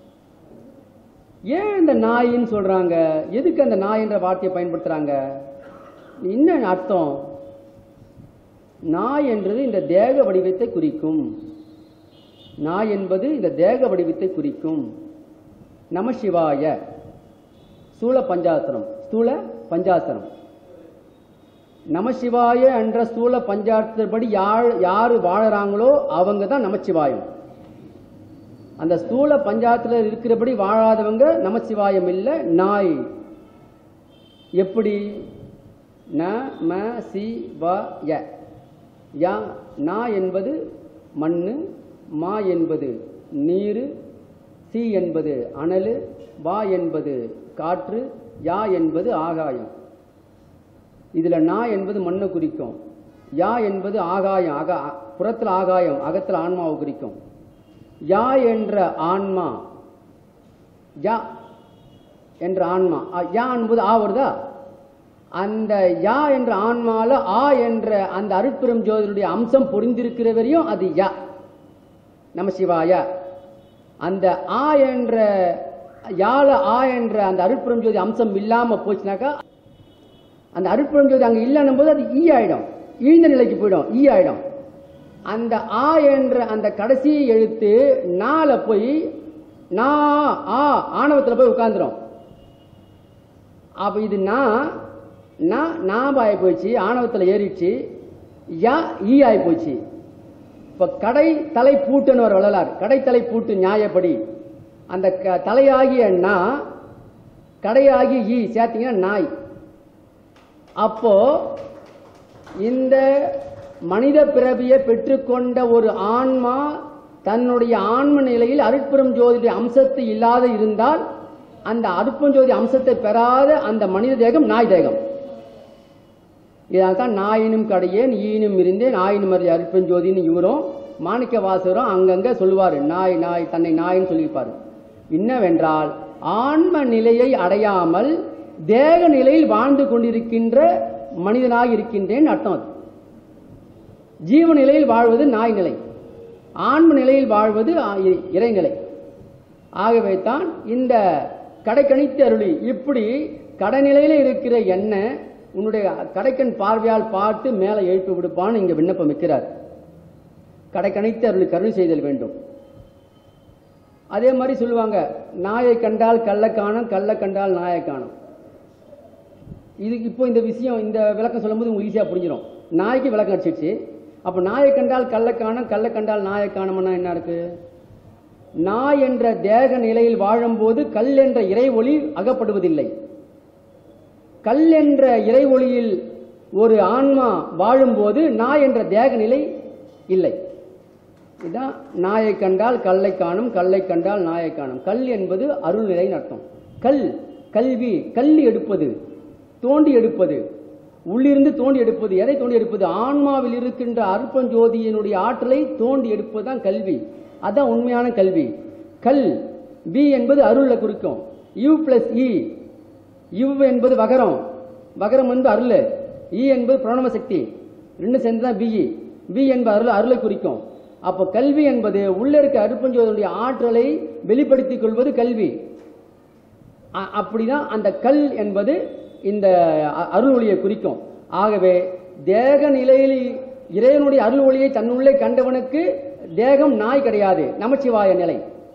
ஏன் இந்த நாயின்னு சொல்றாங்க எதுக்கு அந்த நாய் என்ற வார்த்தையை பயன்படுத்துறாங்க என்ன அர்த்தம் நாய் என்றது இந்த தேக வடிவத்தை குறிக்கும் நாய் என்பது இந்த தேக வடிவத்தை குறிக்கும் நம சிவாய ஸ்தூல பஞ்சாசனம் ஸ்தூல பஞ்சாசனம் நமசிவாய என்ற ஸ்தூல பஞ்சாட்சப்படி யார் யார் வாழறாங்களோ அவங்க தான் நமச்சிவாயம் அந்த ஸ்தூல பஞ்சாயத்துல இருக்கிறபடி வாழாதவங்க நமச்சிவாயம் இல்லை நாய் எப்படி ந ம சி வ ய யா நா என்பது மண்ணு மா என்பது நீர் சி என்பது அனல் வா என்பது காற்று யா என்பது ஆகாயம் இதுல நா என்பது மண்ணை குறிக்கும் யா என்பது ஆகாயம் அக புறத்தில் ஆகாயம் அகத்தில் ஆன்மாவை குறிக்கும் யா என்ற ஆன்மா யா என்ற ஆன்மா அ, யா என்பது ஆ வருதா அந்த யா என்ற ஆன்மால ஆ என்ற அந்த அருட்பெரும் ஜோதியுடைய அம்சம் பொருந்திருக்கிற வரையும் அது யா நம சிவாய அந்த ஆ என்ற யால ஆ என்ற அந்த அருட்பெரும் ஜோதி அம்சம் இல்லாம போச்சுனாக்கா அந்த அருட்பெரும் ஜோதி அங்க இல்லைன்னும் போது அது ஈ ஆயிடும் ஈழ்ந்த நிலைக்கு போயிடும் ஈ ஆயிடும் அந்த ஆ என்ற அந்த கடைசி எழுத்து நால போய் நா ஆ ஆணவத்துல போய் உட்கார்ந்துரும் அப்ப இது நான் நான் நாம் ஆகி போச்சு ஆணவத்துல ஏறிடுச்சு யா ஈ ஆகி போச்சு இப்ப கடை தலை பூட்டுன்னு ஒரு வள்ளலார் கடை தலை பூட்டு நியாயப்படி அந்த க- தலையாகிய நா கடையாகிய ஈ சேர்த்தீங்கன்னா நாய் அப்போ இந்த மனித பிறவியை பெற்றுக்கொண்ட ஒரு ஆன்மா தன்னுடைய ஆன்ம நிலையில் அருட்பெரும் ஜோதியுடைய அம்சத்தை இல்லாத இருந்தால் அந்த அருட்பெரும் ஜோதி அம்சத்தை பெறாத அந்த மனித தேகம் நாய் தேகம் இதான் தான் நாயினும் கடையேன் ஈனும் இருந்தேன் நாயினும் அறிய அருட்பெரும் ஜோதின்னு இவரும் மாணிக்க வாசகரும் அங்கங்க சொல்லுவாரு நாய் நாய் தன்னை நாயின்னு சொல்லியிருப்பாரு என்னவென்றால் ஆன்ம நிலையை அடையாமல் தேக நிலையில் வாழ்ந்து கொண்டிருக்கின்ற மனிதனாக இருக்கின்றேன் அர்த்தம் அது ஜீவ நிலையில் வாழ்வது நாய் நிலை ஆன்ம நிலையில் வாழ்வது ஆ- இ- இறைநிலை ஆகவே தான் இந்த கடைக்கணித்து அருளி இப்படி கடைநிலையில இருக்கிற என்ன உன்னுடைய கடைக்கண் பார்வையால் பார்த்து மேலே எழுப்பி விடுப்பான்னு இங்க விண்ணப்பம் வைக்கிறார் கடைக்கணித்து அருளி கருணை செய்தல் வேண்டும் அதே மாதிரி சொல்லுவாங்க நாயை கண்டால் கள்ள காணும் கள்ள கண்டால் நாயை காணும் இது இப்போ இந்த விஷயம் இந்த விளக்கம் சொல்லும்போது உங்களுக்கு ஈஸியாக புரிஞ்சிடும் நாய்க்கு விளக்கம் அடிச்சிடுச்சு அப்போ நாயை கண்டால் கள்ள காணும் கள்ள கண்டால் நாயை காணும்னா என்ன இருக்கு நாய் என்ற தேக நிலையில் வாழும்போது கல் என்ற இறை ஒளி அகப்படுவதில்லை கல் என்ற இறை ஒளியில் ஒரு ஆன்மா வாழும்போது நாய் என்ற தேக நிலை இல்லை இதான் நாயை கண்டால் கல்லை காணும் கல்லை கண்டால் நாயை காணும் கல் என்பது அருள் நிலைன்னு அர்த்தம் கல் கல்வி கல்வி எடுப்பது தோண்டி எடுப்பது உள்ளிருந்து தோண்டி எடுப்பது எதை தோண்டி எடுப்பது ஆன்மாவில் இருக்கின்ற அருப்பஞ்சோதியினுடைய ஆற்றலை தோண்டி எடுப்பது தான் கல்வி அதான் உண்மையான கல்வி கல் பி என்பது அருளை குறிக்கும் யூ பிளஸ் இ இவ் என்பது வகரம் வகரம் வந்து அருள் இ என்பது பிரணவ சக்தி ரெண்டு சேர்ந்து தான் பிஇ பி என்பது அருள் அருளை குறிக்கும் அப்போ கல்வி என்பது உள்ள இருக்க அருப்பஞ்சோதனுடைய ஆற்றலை வெளிப்படுத்திக் கொள்வது கல்வி அ- அப்படிதான் அந்த கல் என்பது இந்த அ- அருள் ஒளியை குறிக்கும் ஆகவே தேக நிலையில் இறைவனுடைய அருள் ஒளியை தன்னுள்ளே கண்டவனுக்கு தேகம் நாய் கிடையாது நமச்சிவாய நிலை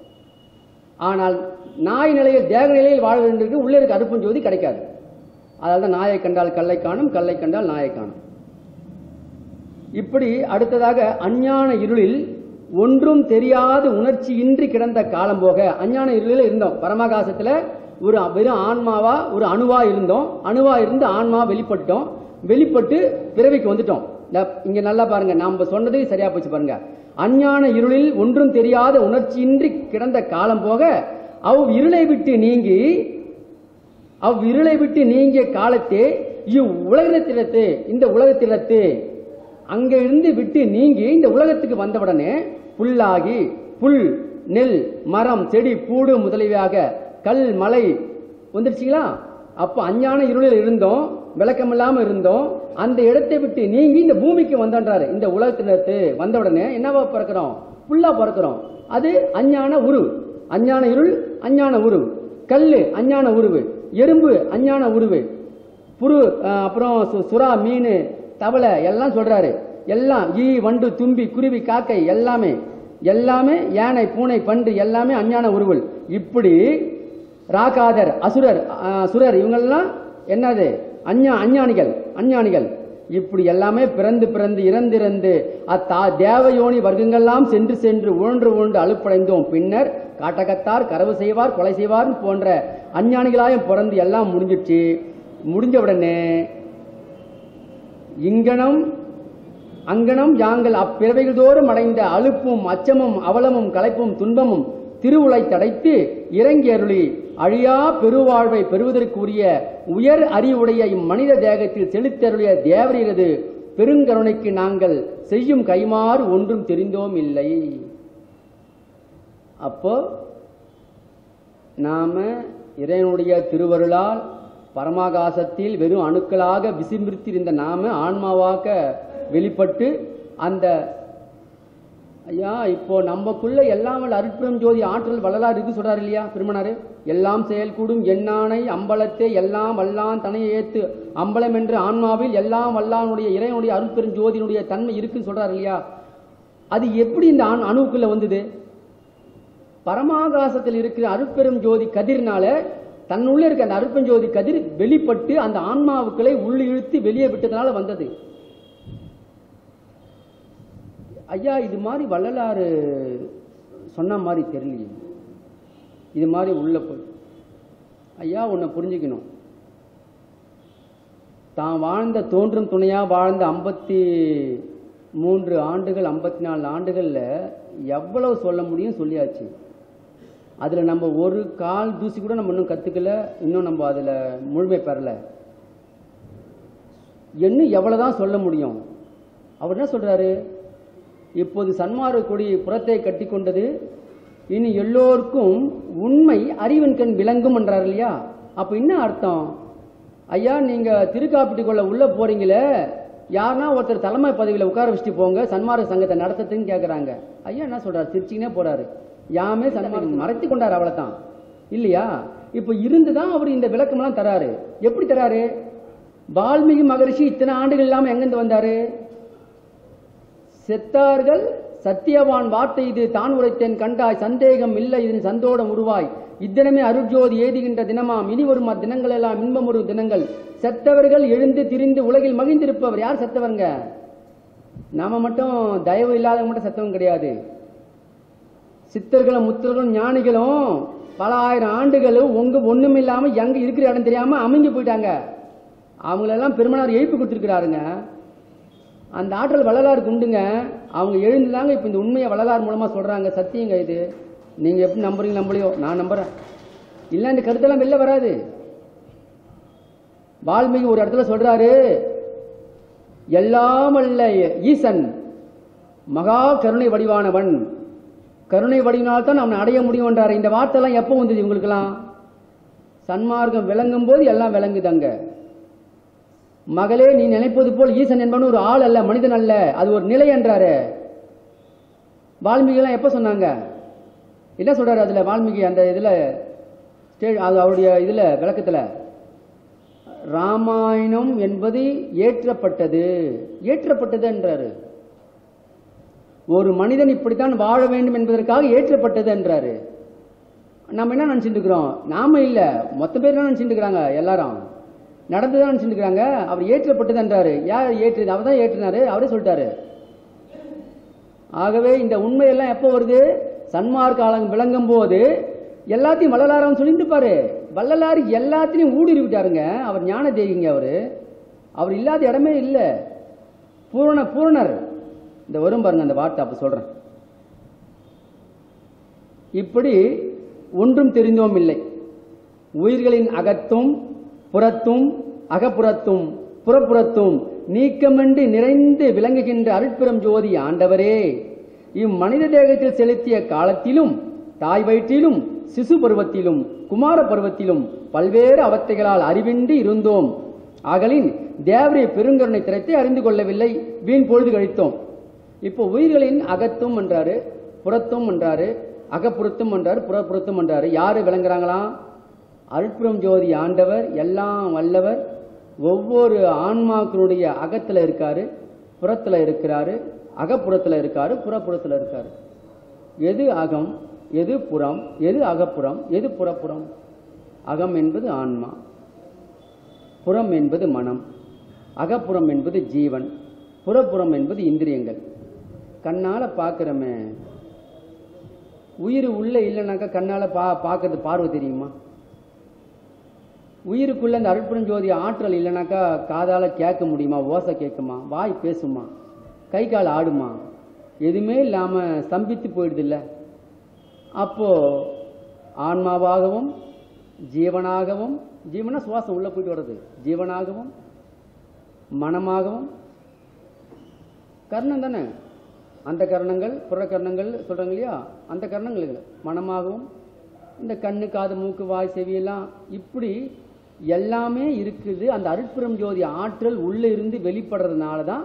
ஆனால் நாய் நிலையில் தேக நிலையில் வாழ வேண்டியது உள்ளே இருக்க அருப்பும் ஜோதி கிடைக்காது அதனால தான் நாயை கண்டால் கல்லை காணும் கல்லை கண்டால் நாயை காணும் இப்படி அடுத்ததாக அஞ்ஞான இருளில் ஒன்றும் தெரியாத உணர்ச்சியின்றி கிடந்த காலம் போக அஞ்ஞான இருளில் இருந்தோம் பரமாகாசத்துல ஒரு வெறும் ஆன்மாவா ஒரு அணுவா இருந்தோம் அணுவா இருந்து ஆன்மா வெளிப்பட்டோம் வெளிப்பட்டு பிறவிக்கு வந்துட்டோம் இந்த- இங்க நல்லா பாருங்க நாம சொன்னது சரியா போச்சு பாருங்க அஞ்ஞான இருளில் ஒன்றும் தெரியாத உணர்ச்சியின்றி கிடந்த காலம் போக அவ் இருளை விட்டு நீங்கி அவ்விருளை விட்டு நீங்கிய காலத்தே இவ் உலகத்திலத்து இந்த உலகத்திலத்து அங்க இருந்து விட்டு நீங்கி இந்த உலகத்துக்கு வந்தவுடனே புல்லாகி புல் நெல் மரம் செடி பூடு முதலியவையாக கல் மலை வந்துருச்சுங்களா அப்போ அஞ்ஞான இருளில் இருந்தோம் விளக்கம் இல்லாம இருந்தோம் அந்த இடத்தை விட்டு நீங்கி இந்த பூமிக்கு வந்தோன்றாரு இந்த உலகத்திலிருந்து வந்தவுடனே என்னவா பிறக்கிறோம் புல்லா பிறக்கிறோம் அது அஞ்ஞான உரு அஞ்ஞான இருள் அஞ்ஞான உரு கல்லு அஞ்ஞான உருவு எறும்பு அஞ்ஞான உருவு புரு அஹ், அப்புறம் சு- சுறா மீன் தவளை எல்லாம் சொல்றாரு எல்லாம் ஈ வண்டு தும்பி குருவி காக்கை எல்லாமே எல்லாமே யானை பூனை பன்று எல்லாமே அஞ்ஞான உருவல் இப்படி ராகாதர் அசுரர் ஆ, சுரர் இவங்கெல்லாம் என்னது அஞ்ஞா அஞ்ஞானிகள் அஞ்ஞானிகள் இப்படி எல்லாமே பிறந்து பிறந்து இறந்திறந்து அத்தா தேவயோனி வர்க்கங்கள்லாம் சென்று சென்று உழன்று உழன்று அலுப்படைந்தோம் பின்னர் காட்டகத்தார் கரவு செய்வார் கொலை செய்வார் போன்ற அஞ்ஞானிகளாயும் பிறந்து எல்லாம் முடிஞ்சிடுச்சு முடிஞ்ச உடனே இங்கனம் அங்கனம் யாங்கள் அப்பிறவைகள் தோறும் அடைந்த அலுப்பும் அச்சமும் அவலமும் களைப்பும் துன்பமும் திருவுளை தடைத்து இறங்கி அருளி அழியா பெருவாழ்வை பெறுவதற்குரிய உயர் அறிவுடைய இம்மனித தேகத்தில் செலுத்தருளிய தேவரீரது பெருங்கருணைக்கு நாங்கள் செய்யும் கைமாறு ஒன்றும் தெரிந்தோம் இல்லை அப்போ நாம இறைவனுடைய திருவருளால் பரமாகாசத்தில் வெறும் அணுக்களாக விசிம்பிருத்திருந்த நாம ஆன்மாவாக வெளிப்பட்டு அந்த ஐயா இப்போ நமக்குள்ள எல்லாம் வல்ல அருட்பெரும் ஜோதி ஆற்றல் வள்ளலார் இருக்கு சொல்றாரு இல்லையா பெருமனாரு எல்லாம் செயல்கூடும் எண்ணானை அம்பலத்தை எல்லாம் வல்லான் தனையை ஏத்து அம்பலம் என்ற ஆன்மாவில் எல்லாம் வல்லானுடைய இறைவனுடைய அருட்பெரும் ஜோதியினுடைய தன்மை இருக்குன்னு சொல்றாரு இல்லையா அது எப்படி இந்த ஆண் அணுவுக்குள்ள வந்தது பரமாகாசத்தில் இருக்கிற அருட்பெரும் ஜோதி கதிர்னால தன்னுள்ள இருக்க அந்த அருட்பெரும் ஜோதி கதிர் வெளிப்பட்டு அந்த ஆன்மாவுக்களை உள்ள இழுத்து வெளியே விட்டதுனால வந்தது ஐயா இது மாதிரி வள்ளலாறு சொன்ன மாதிரி தெரியலையே இது மாதிரி உள்ள போய் ஐயா உன்னை புரிஞ்சுக்கணும் தான் வாழ்ந்த தோன்றும் துணையா வாழ்ந்த ஐம்பத்தி மூன்று ஆண்டுகள் ஐம்பத்தி நாலு ஆண்டுகள்ல எவ்வளவு சொல்ல முடியும் சொல்லியாச்சு அதுல நம்ம ஒரு கால் தூசி கூட நம்ம இன்னும் கத்துக்கல இன்னும் நம்ம அதுல முழுமை பெறல இன்னும் எவ்வளவுதான் சொல்ல முடியும் அவர் என்ன சொல்றாரு இப்போது சன்மார்க்க கொடி புறத்தை கட்டி கொண்டது இனி எல்லோருக்கும் உண்மை அறிவின் கண் விளங்கும் என்றார் இல்லையா அப்ப என்ன அர்த்தம் ஐயா நீங்க திருக்காப்பிட்டுக்குள்ள உள்ள போறீங்களே யாருன்னா ஒருத்தர் தலைமை பதவியில உட்கார வச்சுட்டு போங்க சன்மார்க்க சங்கத்தை நடத்துறதுன்னு கேக்குறாங்க ஐயா என்ன சொல்றாரு சிரிச்சிங்கனே போறாரு யாமே சன்மார்க்கம் மறைத்து கொண்டாரு அவ்வளவுதான் இல்லையா இப்ப இருந்துதான் அவர் இந்த விளக்கமெல்லாம் தராரு எப்படி தராரு வால்மீகி மகரிஷி இத்தனை ஆண்டுகள் இல்லாம எங்கிருந்து வந்தாரு செத்தார்கள் சத்தியவான் வார்த்தை இது தான் உரைத்தேன் கண்டாய் சந்தேகம் இல்லை இதன் சந்தோடம் உருவாய் இத்தினமே அருட்ஜோதி ஏதுகின்ற தினமாம் இனி வரும் அத்தினங்கள் எல்லாம் இன்பமுறு தினங்கள் செத்தவர்கள் எழுந்து திரிந்து உலகில் மகிழ்ந்திருப்பவர் யார் செத்தவங்க நாம மட்டும் தயவு இல்லாதவங்க மட்டும் செத்தவங்க கிடையாது சித்தர்களும் முத்தர்களும் ஞானிகளும் பல ஆயிரம் ஆண்டுகளும் உங்க ஒண்ணும் இல்லாம எங்க இருக்கிற இடம் தெரியாம அமைஞ்சு போயிட்டாங்க அவங்களெல்லாம் பெருமனார் எழுப்பி கொடுத்துருக்கிறாருங்க அந்த ஆற்றல் வள்ளலாருக்கு உண்டுங்க அவங்க எழுந்துதாங்க இப்ப இந்த உண்மையை வள்ளலார் மூலமா சொல்றாங்க சத்தியங்க இது நீங்க எப்படி நம்புறீங்க நம்பலையோ நான் நம்புறேன் இல்ல இந்த கருத்தெல்லாம் வெளில வராது வால்மீகி ஒரு இடத்துல சொல்றாரு எல்லாம் அல்ல ஈசன் மகா கருணை வடிவானவன் கருணை வடிவினால் தான் அவனை அடைய முடியும்ன்றாரு இந்த வார்த்தை எல்லாம் எப்போ வந்தது இவங்களுக்கெல்லாம் சன்மார்க்கம் விளங்கும் போது எல்லாம் விளங்குதாங்க மகளே நீ நினைப்பது போல் ஈசன் என்பவன் ஒரு ஆள் அல்ல மனிதன் அல்ல அது ஒரு நிலை என்றாரு வால்மீகி எல்லாம் எப்ப சொன்னாங்க என்ன சொல்றாரு அதுல வால்மீகி அந்த இதுல ஸ்டே- அது அவருடைய இதுல விளக்கத்துல ராமாயணம் என்பது ஏற்றப்பட்டது ஏற்றப்பட்டது என்றாரு ஒரு மனிதன் இப்படித்தான் வாழ வேண்டும் என்பதற்காக ஏற்றப்பட்டது என்றாரு நம்ம என்ன நினைச்சிட்டு இருக்கிறோம் நாம இல்ல மொத்த பேர் என்ன நினைச்சிட்டு இருக்கிறாங்க எல்லாரும் நடந்துதான் நினைச்சிட்டு இருக்கிறாங்க அவர் ஏற்றப்பட்டது என்றாரு யார் ஏற்று அவர் தான் ஏற்றினாரு அவரே சொல்லிட்டாரு ஆகவே இந்த உண்மையெல்லாம் எப்போ வருது சன்மார்க்க காலம் விளங்கும் போது எல்லாத்தையும் வள்ளலாரம் சொல்லிட்டு பாரு வள்ளலார் எல்லாத்தையும் ஊடுருவி விட்டாருங்க அவர் ஞான தேகிங்க அவரு அவர் இல்லாத இடமே இல்ல பூரண பூரணர் இந்த வரும் பாருங்க அந்த வார்த்தை அப்ப சொல்றேன் இப்படி ஒன்றும் தெரிந்தோம் இல்லை உயிர்களின் அகத்தும் புறத்தும் அகப்புறத்தும் புறப்புறத்தும் நீக்கமின்றி நிறைந்து விளங்குகின்ற அருட்பெரும் ஜோதி ஆண்டவரே இம்மனித தேகத்தில் செலுத்திய காலத்திலும் தாய் வயிற்றிலும் சிசு பருவத்திலும் குமார பருவத்திலும் பல்வேறு அவத்தைகளால் அறிவின்றி இருந்தோம் ஆகலின் தேவரை பெருங்கருணை திறத்தை அறிந்து கொள்ளவில்லை வீண் பொழுது கழித்தோம் இப்போ உயிர்களின் அகத்தும் என்றாரு புறத்தும் என்றாரு அகப்புறத்தும் என்றாரு புறப்புறத்தும் என்றாரு யாரு விளங்குறாங்களாம் அருட்புறம் ஜோதி ஆண்டவர் எல்லாம் வல்லவர் ஒவ்வொரு ஆன்மாக்களுடைய அகத்துல இருக்காரு புறத்துல இருக்கிறாரு அகப்புறத்துல இருக்காரு புறப்புறத்துல இருக்காரு எது அகம் எது புறம் எது அகப்புறம் எது புறப்புறம் அகம் என்பது ஆன்மா புறம் என்பது மனம் அகப்புறம் என்பது ஜீவன் புறப்புறம் என்பது இந்திரியங்கள் கண்ணால பார்க்கிறோமே உயிர் உள்ள இல்லைனாக்கா கண்ணால பா பார்க்கறது பார்வை தெரியுமா உயிருக்குள்ள அந்த அருட்பெருஞ்சோதி ஆற்றல் இல்லைனாக்கா காதால கேட்க முடியுமா ஓசை கேட்குமா வாய் பேசுமா கை கால் ஆடுமா எதுவுமே இல்லாம ஸ்தம்பித்து போயிடுது இல்ல அப்போ ஆன்மாவாகவும் ஜீவனாகவும் ஜீவனா சுவாசம் உள்ள போயிட்டு வருது ஜீவனாகவும் மனமாகவும் கர்ணம் தானே அந்த கரணங்கள் புற கரணங்கள் சொல்றாங்க இல்லையா அந்த கரணங்கள் இது மனமாகவும் இந்த கண்ணு காது மூக்கு வாய் செவியெல்லாம் இப்படி எல்லாமே இருக்குது அந்த அருட்புறம் ஜோதி ஆற்றல் உள்ள இருந்து வெளிப்படுறதுனால தான்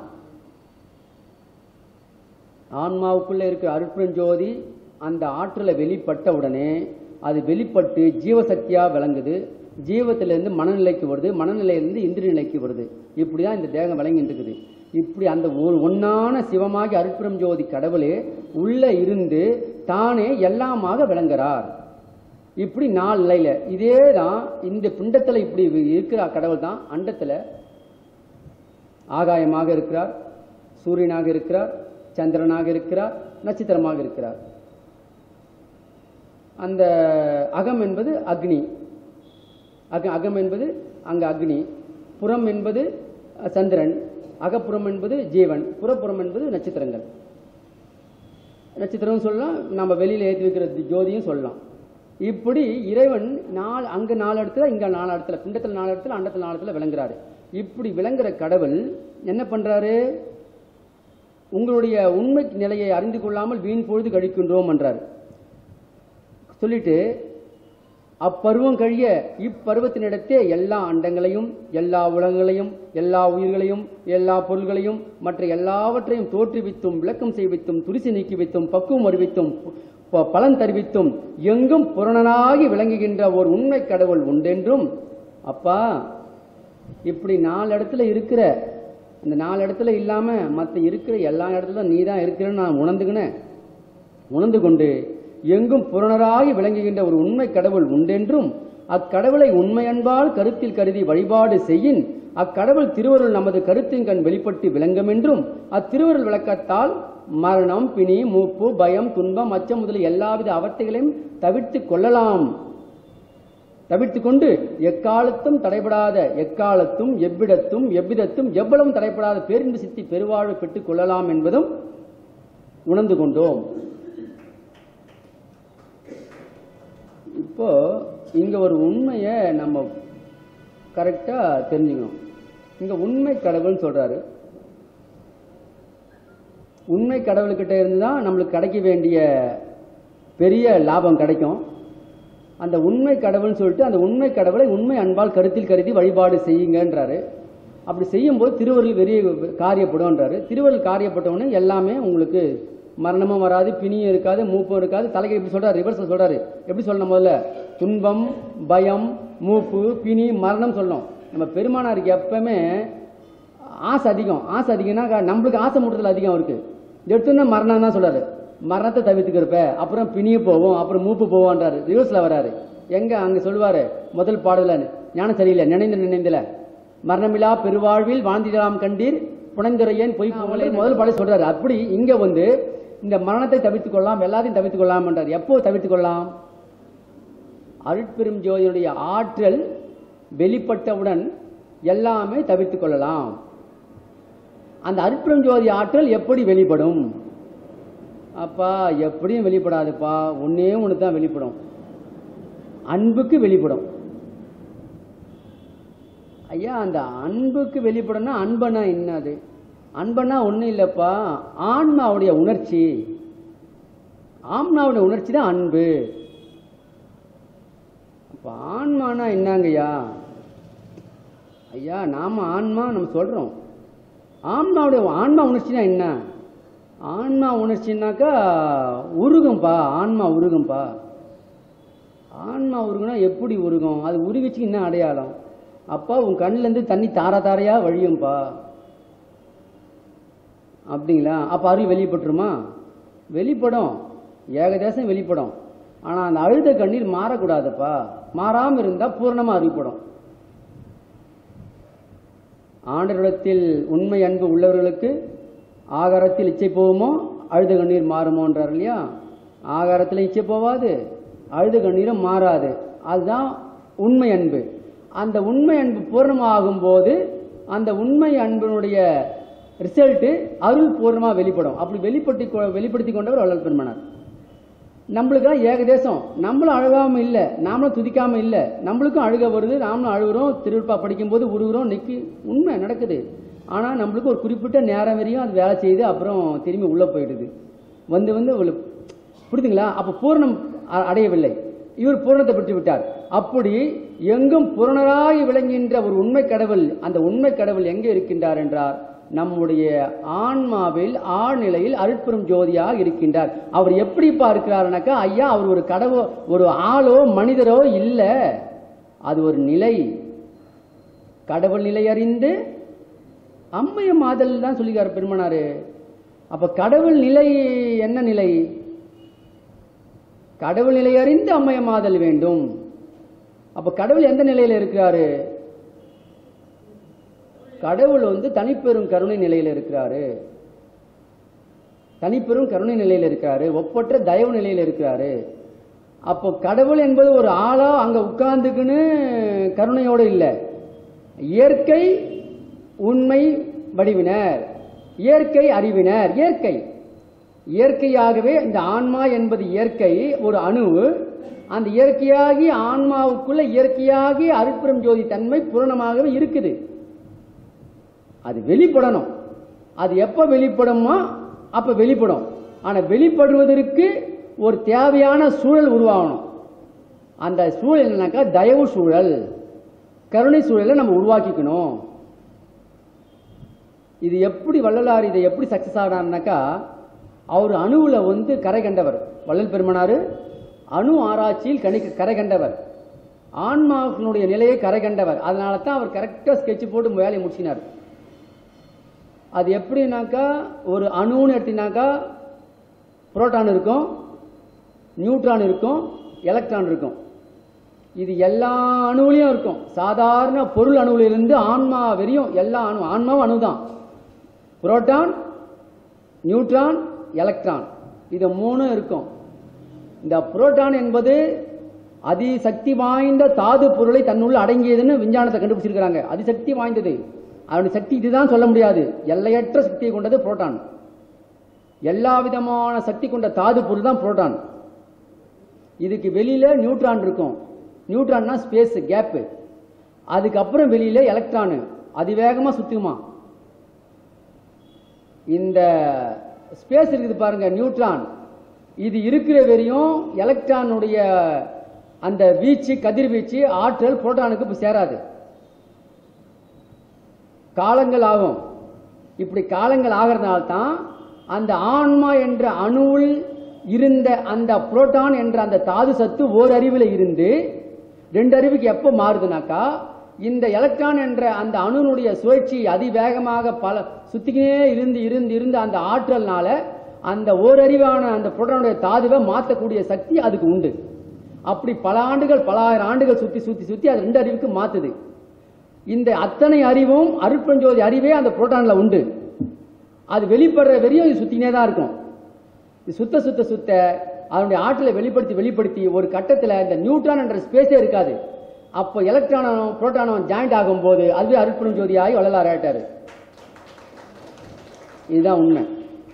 ஆன்மாவுக்குள்ள இருக்கிற அருட்புறம் ஜோதி அந்த ஆற்றலை வெளிப்பட்ட உடனே அது வெளிப்பட்டு ஜீவசக்தியா விளங்குது ஜீவத்திலிருந்து மனநிலைக்கு வருது மனநிலையிலிருந்து இந்திரிய நிலைக்கு வருது இப்படிதான் இந்த தேகம் விளங்கிட்டு இருக்குது இப்படி அந்த ஒரு ஒன்னான சிவமாகி அருட்புறம் ஜோதி கடவுளே உள்ள இருந்து தானே எல்லாமாக விளங்குறார் இப்படி நாலு நிலையில இதே தான் இந்த பிண்டத்துல இப்படி இருக்கிற கடவுள் தான் அண்டத்துல ஆகாயமாக இருக்கிறார் சூரியனாக இருக்கிறார் சந்திரனாக இருக்கிறார் நட்சத்திரமாக இருக்கிறார் அந்த அகம் என்பது அக்னி அக அகம் என்பது அங்க அக்னி புறம் என்பது அஹ், சந்திரன் அகப்புறம் என்பது ஜீவன் புறப்புறம் என்பது நட்சத்திரங்கள் நட்சத்திரம் சொல்லலாம் நம்ம வெளியில ஏற்றி வைக்கிற ஜோதியும் சொல்லலாம் இப்படி இறைவன் நாலு அங்க நாலு இடத்துல இங்க நாலு இடத்துல பிண்டத்துல நாலு இடத்துல அண்டத்துல நாலு இடத்துல விளங்குறாரு இப்படி விளங்குற கடவுள் என்ன பண்றாரு உங்களுடைய உண்மை நிலையை அறிந்து கொள்ளாமல் வீண் பொழுது கழிக்கின்றோம் என்றார் சொல்லிட்டு அப்பருவம் கழிய இப்பருவத்தினிடத்தே எல்லா அண்டங்களையும் எல்லா உலகங்களையும் எல்லா உயிர்களையும் எல்லா பொருள்களையும் மற்ற எல்லாவற்றையும் தோற்றுவித்தும் விளக்கம் செய்வித்தும் துரிசி நீக்கி வைத்தும் பக்குவம் அறிவித்தும் ப- பலன் தருவித்தும் எங்கும் புரணனாகி விளங்குகின்ற ஒரு உண்மை கடவுள் உண்டென்றும் அப்பா இப்படி நாலு இடத்துல இருக்கிற இந்த நாலு இடத்துல இல்லாம மற்ற இருக்கிற எல்லா இடத்துல நீ தான் இருக்கிறன்னு நான் உணர்ந்துக்கினேன் உணர்ந்து கொண்டு எங்கும் புறணராகி விளங்குகின்ற ஒரு உண்மை கடவுள் உண்டென்றும் அக்கடவுளை உண்மை அன்பால் கருத்தில் கருதி வழிபாடு செய்யின் அக்கடவுள் திருவருள் நமது கருத்தின் கண் வெளிப்பட்டு விளங்குமென்றும் அத்திருவருள் விளக்கத்தால் மரணம் பிணி மூப்பு பயம் துன்பம் அச்சம் முதலிய எல்லாவித அவத்தைகளையும் தவிர்த்து கொள்ளலாம் தவிர்த்து கொண்டு எக்காலத்தும் தடைபடாத எக்காலத்தும் எவ்விடத்தும் எவ்விதத்தும் எவ்வளவும் தடைபடாத பேரின்பு சித்தி பெருவாழ்வு பெற்றுக் கொள்ளலாம் என்பதும் உணர்ந்து கொண்டோம் இப்போ இங்க ஒரு உண்மையை நம்ம கரெக்டா தெரிஞ்சுக்கணும் இங்க உண்மை கடவுள்னு சொல்றாரு உண்மை கடவுள்கிட்ட இருந்து தான் நம்மளுக்கு கிடைக்க வேண்டிய பெரிய லாபம் கிடைக்கும் அந்த உண்மை கடவுள்னு சொல்லிட்டு அந்த உண்மை கடவுளை உண்மை அன்பால் கருத்தில் கருதி வழிபாடு செய்யுங்கன்றாரு அப்படி செய்யும்போது திருவருள் வெறிய காரியப்படும்ன்றாரு திருவருள் காரியப்பட்டவொடனே எல்லாமே உங்களுக்கு மரணமும் வராது பிணியும் இருக்காது மூப்பும் இருக்காது தலைக்கு எப்படி சொல்றாரு ரிவர்ஸ் சொல்றாரு எப்படி சொல்லணும் முதல்ல துன்பம் பயம் மூப்பு பிணி மரணம் சொல்லணும் நம்ம பெருமானாருக்கு எப்பவுமே ஆசை அதிகம் ஆசை அதிகம்னா நம்மளுக்கு ஆசை முட்டத்தில் அதிகம் இருக்கு எடுத்தோன்னே மரணம் தான் சொல்றாரு மரணத்தை தவிர்த்துக்கிறப்ப அப்புறம் பிணிய போவோம் அப்புறம் மூப்பு போவோன்றாரு ரிவர்ஸ்ல வராரு எங்க அங்க சொல்லுவாரு முதல் பாடல ஞானம் சரியில்லை நினைந்து நினைந்துல மரணமில்லா பெருவாழ்வில் வாழ்ந்திடலாம் கண்டீர் புனைந்துரையன் பொய் போவலே முதல் பாடல் சொல்றாரு அப்படி இங்க வந்து இந்த மரணத்தை தவிர்த்துக் கொள்ளலாம் எல்லாத்தையும் தவிர்த்துக் கொள்ளலாம் என்றார் எப்போ தவிர்த்துக் கொள்ளலாம் அருட்பெரும் ஜோதியுடைய ஆற்றல் வெளிப்பட்டவுடன் எல்லாமே தவிர்த்துக் கொள்ளலாம் அந்த அருட்பெரும் ஜோதி ஆற்றல் எப்படி வெளிப்படும் அப்பா எப்படியும் வெளிப்படாதுப்பா ஒன்னே ஒன்று தான் வெளிப்படும் அன்புக்கு வெளிப்படும் ஐயா அந்த அன்புக்கு வெளிப்படணும்னா அன்பனா என்னது அன்பனா ஒன்றும் இல்லைப்பா ஆன்மாவுடைய உணர்ச்சி ஆன்மாவுடைய உணர்ச்சி தான் அன்பு அப்ப ஆன்மானா என்னங்கய்யா ஐயா நாம ஆன்மா நம்ம சொல்றோம் ஆன்மாவுடைய ஆன்மா உணர்ச்சினா என்ன ஆன்மா உணர்ச்சினாக்கா உருகும்பா ஆன்மா உருகும்பா ஆன்மா உருகுனா எப்படி உருகும் அது உருகிச்சு என்ன அடையாளம் அப்பா உன் கண்ணுல இருந்து தண்ணி தார தாரையா வழியும்பா அப்படிங்களா அப்போ அறிவு வெளிப்பட்டுருமா வெளிப்படும் ஏகதேசம் வெளிப்படும் ஆனால் அந்த அழுத கண்ணீர் மாறக்கூடாதுப்பா மாறாமல் இருந்தால் பூரணமாக அறிவுப்படும் ஆண்டரிடத்தில் உண்மை அன்பு உள்ளவர்களுக்கு ஆகாரத்தில் இச்சை போகுமோ அழுத கண்ணீர் மாறுமோன்றார் இல்லையா ஆகாரத்தில் இச்சை போவாது அழுத கண்ணீரும் மாறாது அதுதான் உண்மை அன்பு அந்த உண்மை அன்பு பூர்ணமாகும் போது அந்த உண்மை அன்பினுடைய ரிசல்ட்டு அருள் பூர்ணமாக வெளிப்படும் அப்படி வெளிப்படுத்தி கொ- வெளிப்படுத்தி கொண்டவர் வள்ளல் பெருமனார் நம்மளுக்கெல்லாம் ஏகதேசம் நம்மளும் அழுகாம இல்லை நாமளும் துதிக்காம இல்லை நம்மளுக்கும் அழுக வருது நாமளும் அழுகுறோம் திருவிழா படிக்கும்போது உருகுறோம் நிக்கி உண்மை நடக்குது ஆனால் நம்மளுக்கு ஒரு குறிப்பிட்ட நேரம் வரையும் அது வேலை செய்யுது அப்புறம் திரும்பி உள்ளே போயிடுது வந்து வந்து உள்ள- புரியுதுங்களா அப்போ பூரணம் அ- அடையவில்லை இவர் பூரணத்தை பெற்று விட்டார் அப்படி எங்கும் பூரணராய் விளங்குகின்ற ஒரு உண்மை கடவுள் அந்த உண்மை கடவுள் எங்கே இருக்கின்றார் என்றார் நம்முடைய ஆன்மாவில் ஆழ்நிலையில் அருட்பெரும் ஜோதியாக இருக்கின்றார் அவர் எப்படி பார்க்கிறாருனாக்கா ஐயா அவர் ஒரு கடவுள் ஒரு ஆளோ மனிதரோ இல்ல அது ஒரு நிலை கடவுள் நிலை அறிந்து அம்மைய மாதல் தான் சொல்லிக்கார் பெருமனாரு அப்ப கடவுள் நிலை என்ன நிலை கடவுள் நிலை அறிந்து அம்மைய மாதல் வேண்டும் அப்ப கடவுள் எந்த நிலையில இருக்கிறாரு கடவுள் வந்து தனிப்பெரும் கருணை நிலையில இருக்கிறாரு தனிப்பெரும் கருணை நிலையில இருக்கிறாரு ஒப்பற்ற தயவு நிலையில இருக்கிறாரு அப்போ கடவுள் என்பது ஒரு ஆளா அங்க உட்கார்ந்துக்குன்னு கருணையோடு இல்லை இயற்கை உண்மை வடிவினர் இயற்கை அறிவினர் இயற்கை இயற்கையாகவே இந்த ஆன்மா என்பது இயற்கை ஒரு அணுவு அந்த இயற்கையாகி ஆன்மாவுக்குள்ள இயற்கையாகி அருட்பெரும் ஜோதி தன்மை பூரணமாகவே இருக்குது அது வெளிப்படணும் அது எப்ப வெளிப்படுமோ அப்ப வெளிப்படும் ஆனா வெளிப்படுவதற்கு ஒரு தேவையான சூழல் உருவாகணும் அந்த சூழல் என்னன்னாக்கா தயவு சூழல் கருணை சூழலை நம்ம உருவாக்கிக்கணும் இது எப்படி வள்ளலார் இதை எப்படி சக்சஸ் ஆனார்னாக்கா அவர் அணுவுல வந்து கரை கண்டவர் வள்ளல் பெருமனாரு அணு ஆராய்ச்சியில் கணி கரை கண்டவர் ஆன்மாவினுடைய நிலையை கரை கண்டவர் அதனால தான் அவர் கரெக்டாக ஸ்கெட்ச் போட்டு வேலையை முடிச்சினார் அது எப்படின்னாக்கா ஒரு அணுன்னு எடுத்தீங்கன்னாக்கா புரோட்டான் இருக்கும் நியூட்ரான் இருக்கும் எலக்ட்ரான் இருக்கும் இது எல்லா அணுவிலையும் இருக்கும் சாதாரண பொருள் அணுவிலிருந்து ஆன்மா வெறியும் எல்லா அணு ஆன்மாவும் அணுதான் புரோட்டான் நியூட்ரான் எலக்ட்ரான் இது மூணும் இருக்கும் இந்த புரோட்டான் என்பது அதிசக்தி வாய்ந்த தாது பொருளை தன்னுள்ள அடங்கியதுன்னு விஞ்ஞானத்தை கண்டுபிடிச்சிருக்கிறாங்க அதிசக்தி வாய்ந்தது அதனுடைய சக்தி இதுதான் சொல்ல முடியாது எல்லையற்ற சக்தியை கொண்டது புரோட்டான் எல்லா விதமான சக்தி கொண்ட தாது பொருள் தான் புரோட்டான் இதுக்கு வெளியில நியூட்ரான் இருக்கும் நியூட்ரான்னா ஸ்பேஸ் கேப்பு அதுக்கப்புறம் வெளியில எலக்ட்ரானு அதிவேகமா சுத்துமா இந்த ஸ்பேஸ் இருக்குது பாருங்க நியூட்ரான் இது இருக்கிற வரையும் எலக்ட்ரானுடைய அந்த வீச்சு கதிர்வீச்சு ஆற்றல் புரோட்டானுக்கு இப்போ சேராது காலங்கள் ஆகும் இப்படி காலங்கள் ஆகிறதுனால தான் அந்த ஆன்மா என்ற அணுவில் இருந்த அந்த புரோட்டான் என்ற அந்த தாது சத்து ஓர் அறிவில் இருந்து ரெண்டு அறிவுக்கு எப்போ மாறுதுனாக்கா இந்த எலக்ட்ரான் என்ற அந்த அணுனுடைய சுழற்சி அதிவேகமாக பல சுத்திக்கினே இருந்து இருந்து இருந்து அந்த ஆற்றல்னால அந்த ஓரறிவான அந்த புரோட்டானுடைய தாதுவை மாற்றக்கூடிய சக்தி அதுக்கு உண்டு அப்படி பல ஆண்டுகள் பல ஆயிரம் ஆண்டுகள் சுத்தி சுத்தி சுத்தி அது ரெண்டு அறிவுக்கு மாத்துது இந்த அத்தனை அறிவும் அருட்பஞ்சோதி அறிவே அந்த புரோட்டான்ல உண்டு அது வெளிப்படுற வரையும் இது சுத்தினே தான் இருக்கும் இது சுத்த சுத்த சுத்த அதனுடைய ஆற்றலை வெளிப்படுத்தி வெளிப்படுத்தி ஒரு கட்டத்தில் இந்த நியூட்ரான் என்ற ஸ்பேஸே இருக்காது அப்போ எலக்ட்ரானும் புரோட்டானும் ஜாயிண்ட் ஆகும்போது அதுவே அருட்பெரும் ஜோதியாகி வள்ளலார் ஆயிட்டாரு இதுதான் உண்மை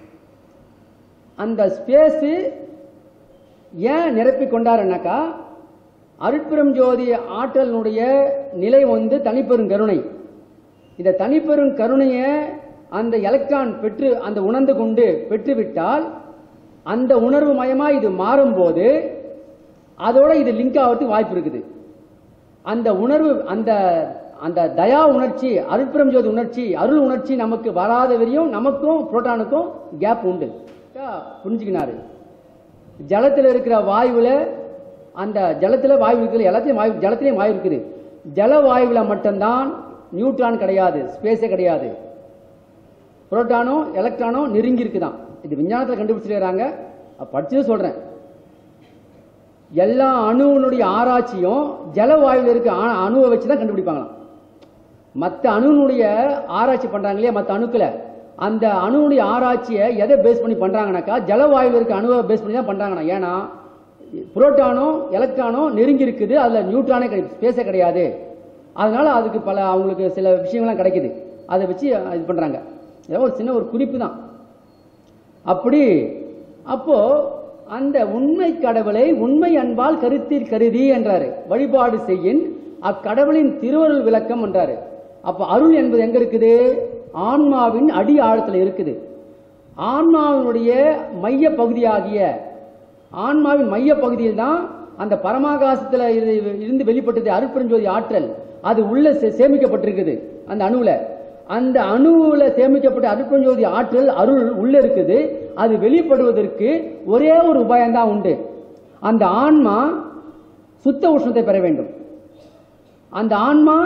அந்த ஸ்பேஸு ஏன் நிரப்பி கொண்டாருனாக்கா அருட்பெரும் ஜோதி ஆற்றலினுடைய நிலை வந்து தனிப்பெரும் கருணை இந்த தனிப்பெரும் கருணையை அந்த எலக்ட்ரான் பெற்று அந்த உணர்ந்து கொண்டு பெற்றுவிட்டால் அந்த உணர்வு மயமா இது மாறும்போது அதோட இது லிங்க் ஆகிறதுக்கு வாய்ப்பு இருக்குது அந்த உணர்வு அந்த அந்த தயா உணர்ச்சி அருட்பெரும் ஜோதி உணர்ச்சி அருள் உணர்ச்சி நமக்கு வராத வரையும் நமக்கும் புரோட்டானுக்கும் கேப் உண்டு புரிஞ்சுக்கினாரு ஜலத்தில் இருக்கிற வாயுவில் அந்த ஜலத்தில் வாயு இருக்குது எல்லாத்தையும் வாயு ஜலத்திலையும் வாயு இருக்குது ஜல வாயுவில் மட்டும்தான் நியூட்ரான் கிடையாது ஸ்பேஸே கிடையாது புரோட்டானும் எலக்ட்ரானும் நெருங்கி இருக்குதான் இது விஞ்ஞானத்தில் கண்டுபிடிச்சிருக்கிறாங்க படிச்சது சொல்றேன் எல்லா அணுவினுடைய ஆராய்ச்சியும் ஜலவாயுவில் இருக்க அணு- அணுவை வச்சு தான் கண்டுபிடிப்பாங்களாம் மற்ற அணுனுடைய ஆராய்ச்சி பண்றாங்க இல்லையா மற்ற அணுக்களை அந்த அணுனுடைய ஆராய்ச்சியை எதை பேஸ் பண்ணி பண்றாங்கனாக்கா ஜலவாயுவில் இருக்க அணுவை பேஸ் பண்ணி தான் பண்றாங்கண்ணா ஏன்னா புரோட்டானும் எலக்ட்ரானும் நெருங்கி இருக்குது அதுல நியூட்ரானே ஸ்பேஸே கிடையாது அதனால அதுக்கு பல அவங்களுக்கு சில விஷயங்கள்லாம் கிடைக்குது அதை வச்சு இது பண்றாங்க ஏதோ ஒரு சின்ன ஒரு குறிப்பு தான் அப்படி அப்போ அந்த உண்மை கடவுளை உண்மை அன்பால் கருத்தில் கருதி என்றாரு வழிபாடு செய்யின் அக்கடவுளின் திருவருள் விளக்கம் என்றாரு அப்ப அருள் என்பது எங்க இருக்குது ஆன்மாவின் அடி ஆழத்துல இருக்குது ஆன்மாவினுடைய மைய பகுதியாகிய ஆன்மாவின் மைய பகுதியில் தான் அந்த பரமாகாசத்துல இரு- இருந்து வெளிப்பட்டது அருட்பெருஞ்சோதி ஆற்றல் அது உள்ள சே- சேமிக்கப்பட்டிருக்குது அந்த அணுவுல அந்த அணுவுல சேமிக்கப்பட்ட அருட்பெருஞ்சோதி ஆற்றல் அருள் உள்ள இருக்குது அது வெளிப்படுவதற்கு ஒரே ஒரு உபாயம் தான் உண்டு அந்த ஆன்மா சுத்த உஷ்ணத்தை பெற வேண்டும் அந்த ஆன்மா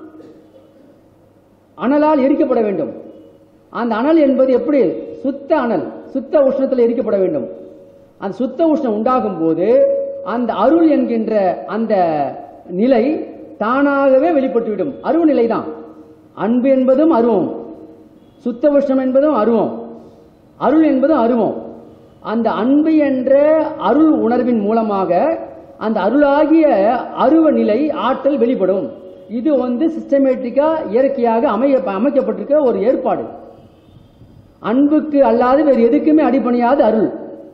அனலால் எரிக்கப்பட வேண்டும் அந்த அனல் என்பது எப்படி சுத்த அனல் சுத்த உஷ்ணத்தில் எரிக்கப்பட வேண்டும் அந்த சுத்த உஷ்ணம் உண்டாகும் போது அந்த அருள் என்கின்ற அந்த நிலை தானாகவே வெளிப்பட்டுவிடும் அருள் நிலை தான் அன்பு என்பதும் அருவம் சுத்த உஷ்ணம் என்பதும் அருவம் அருள் என்பதும் அருவம் அந்த அன்பு என்ற அருள் உணர்வின் மூலமாக அந்த அருளாகிய அருவ நிலை ஆற்றல் வெளிப்படும் இது வந்து சிஸ்டமேட்டிக்கா இயற்கையாக அமைய அமைக்கப்பட்டிருக்க ஒரு ஏற்பாடு அன்புக்கு அல்லாது வேறு எதுக்குமே அடிபணியாத அருள்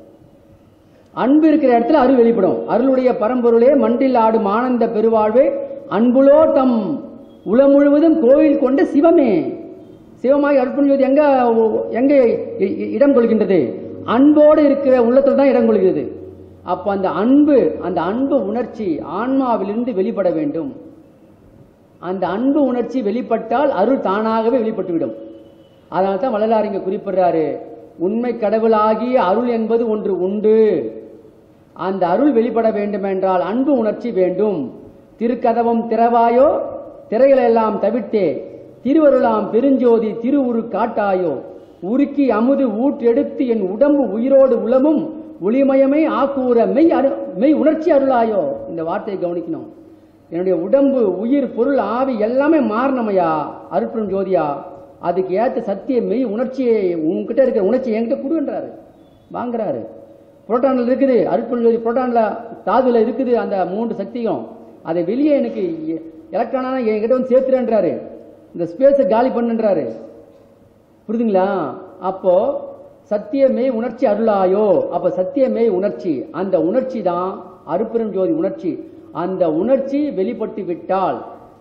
அன்பு இருக்கிற இடத்துல அருள் வெளிப்படும் அருளுடைய பரம்பொருளே மண்டில் ஆடும் ஆனந்த பெருவாழ்வே அன்புலோ தம் உளம் முழுவதும் கோயில் கொண்ட சிவமே சிவமாய் அற்புணிவது எங்க எங்க இ- இ- இடம் கொள்கின்றது அன்போடு இருக்கிற உள்ளத்தில் தான் இடம் கொள்கிறது அப்ப அந்த அன்பு அந்த அன்பு உணர்ச்சி ஆன்மாவிலிருந்து வெளிப்பட வேண்டும் அந்த அன்பு உணர்ச்சி வெளிப்பட்டால் அருள் தானாகவே வெளிப்பட்டுவிடும் அதனால தான் வள்ளலார் இங்க குறிப்பிடுறாரு உண்மை கடவுளாகிய அருள் என்பது ஒன்று உண்டு அந்த அருள் வெளிப்பட வேண்டும் என்றால் அன்பு உணர்ச்சி வேண்டும் திருக்கதவம் திறவாயோ திரைகளெல்லாம் தவிர்த்தே திருவருளாம் பெருஞ்சோதி திருவுரு காட்டாயோ உருக்கி அமுது ஊற்றெடுத்து என் உடம்பு உயிரோடு உளமும் ஒளிமயமே ஆக்கூற மெய் அரு மெய் உணர்ச்சி அருளாயோ இந்த வார்த்தையை கவனிக்கணும் என்னுடைய உடம்பு உயிர் பொருள் ஆவி எல்லாமே மாறணுமையா அருட்பெரும் ஜோதியா அதுக்கு ஏற்ற சத்திய மெய் உணர்ச்சியை உங்ககிட்ட இருக்கிற உணர்ச்சி என்கிட்ட கொடுன்றாரு வாங்குறாரு புரோட்டான்ல இருக்குது அருட்பெரும் ஜோதி புரோட்டான்ல தாதுல இருக்குது அந்த மூன்று சக்தியும் அதை வெளியே எனக்கு எலக்ட்ரானா என்கிட்ட வந்து சேர்த்துறேன்றாரு இந்த ஸ்பேஸை காலி பண்ணுன்றாரு புரியுதுங்களா அப்போ சத்தியமே உணர்ச்சி அருளாயோ அப்ப சத்தியமே உணர்ச்சி அந்த உணர்ச்சி தான் அருப்பெரும் ஜோதி உணர்ச்சி அந்த உணர்ச்சி வெளிப்பட்டு விட்டால்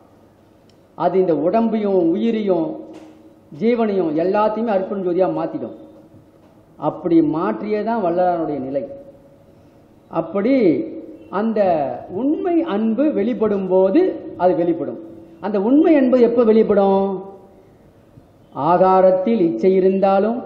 அது இந்த உடம்பையும் உயிரையும் ஜீவனையும் எல்லாத்தையுமே அருப்பெரும் ஜோதியா மாத்திடும் அப்படி மாற்றியே தான் வல்லலாருடைய நிலை அப்படி அந்த உண்மை அன்பு வெளிப்படும் போது அது வெளிப்படும் அந்த உண்மை என்பது எப்ப வெளிப்படும் ஆகாரத்தில் இச்சை இருந்தாலும்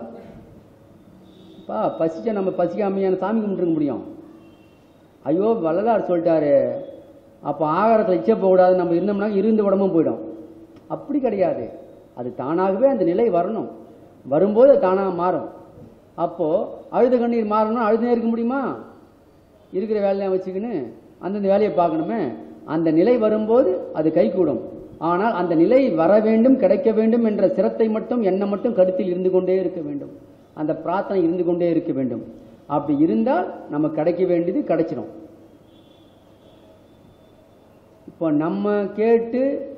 பா பசிச்சா நம்ம பசிக்காமையான சாமி கும்பிட்டுருக்க முடியும் ஐயோ வள்ளலார் சொல்லிட்டாரு அப்போ ஆகாரத்தில் இச்சை போகக்கூடாது நம்ம இருந்தோம்னா இருந்து உடம்பும் போயிடும் அப்படி கிடையாது அது தானாகவே அந்த நிலை வரணும் வரும்போது அது தானாக மாறும் அப்போ அழுத கண்ணீர் மாறணும் அழுதுனே இருக்க முடியுமா இருக்கிற வேலையை வச்சுக்கின்னு அந்தந்த வேலையை பார்க்கணுமே அந்த நிலை வரும்போது அது கைகூடும் ஆனால் அந்த நிலை வர வேண்டும் கிடைக்க வேண்டும் என்ற சிரத்தை மட்டும் எண்ணம் மட்டும் கருத்தில் இருந்து கொண்டே இருக்க வேண்டும் அந்த பிரார்த்தனை இருந்து கொண்டே இருக்க வேண்டும் அப்படி இருந்தால் நமக்கு கிடைக்க வேண்டியது கிடைச்சிடும் இப்போ நம்ம கேட்டு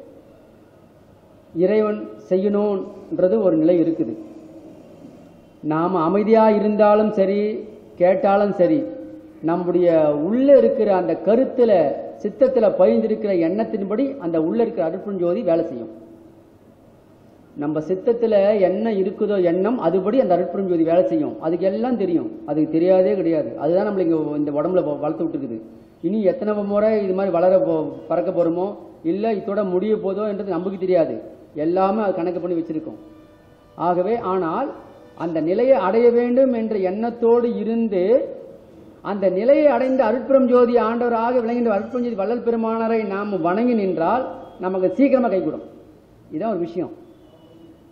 இறைவன் செய்யணும்ன்றது ஒரு நிலை இருக்குது நாம் அமைதியா இருந்தாலும் சரி கேட்டாலும் சரி நம்முடைய உள்ள இருக்கிற அந்த கருத்துல சித்தத்துல பயந்திருக்கிற எண்ணத்தின்படி அந்த உள்ள இருக்கிற அருட்புஞ்சோதி வேலை செய்யும் நம்ம சித்தத்துல என்ன இருக்குதோ எண்ணம் அதுபடி அந்த அருட்புஞ்சோதி வேலை செய்யும் அதுக்கு எல்லாம் தெரியும் அதுக்கு தெரியாதே கிடையாது அதுதான் நம்மள இங்க இந்த உடம்புல வ- வளர்த்து விட்டுருக்குது இனி எத்தனை முறை இது மாதிரி வளர போ பறக்க போறோமோ இல்ல இதோட முடிய போதோ என்றது நமக்கு தெரியாது எல்லாமே அது கணக்கு பண்ணி வச்சிருக்கோம் ஆகவே ஆனால் அந்த நிலையை அடைய வேண்டும் என்ற எண்ணத்தோடு இருந்து அந்த நிலையை அடைந்த அருட்பெரும் ஜோதி ஆண்டவராக விளங்குகின்ற அருட்பெரும் ஜோதி வள்ளல் பெருமானரை நாம் வணங்கி நின்றால் நமக்கு சீக்கிரமா கைகூடும் இதான் ஒரு விஷயம்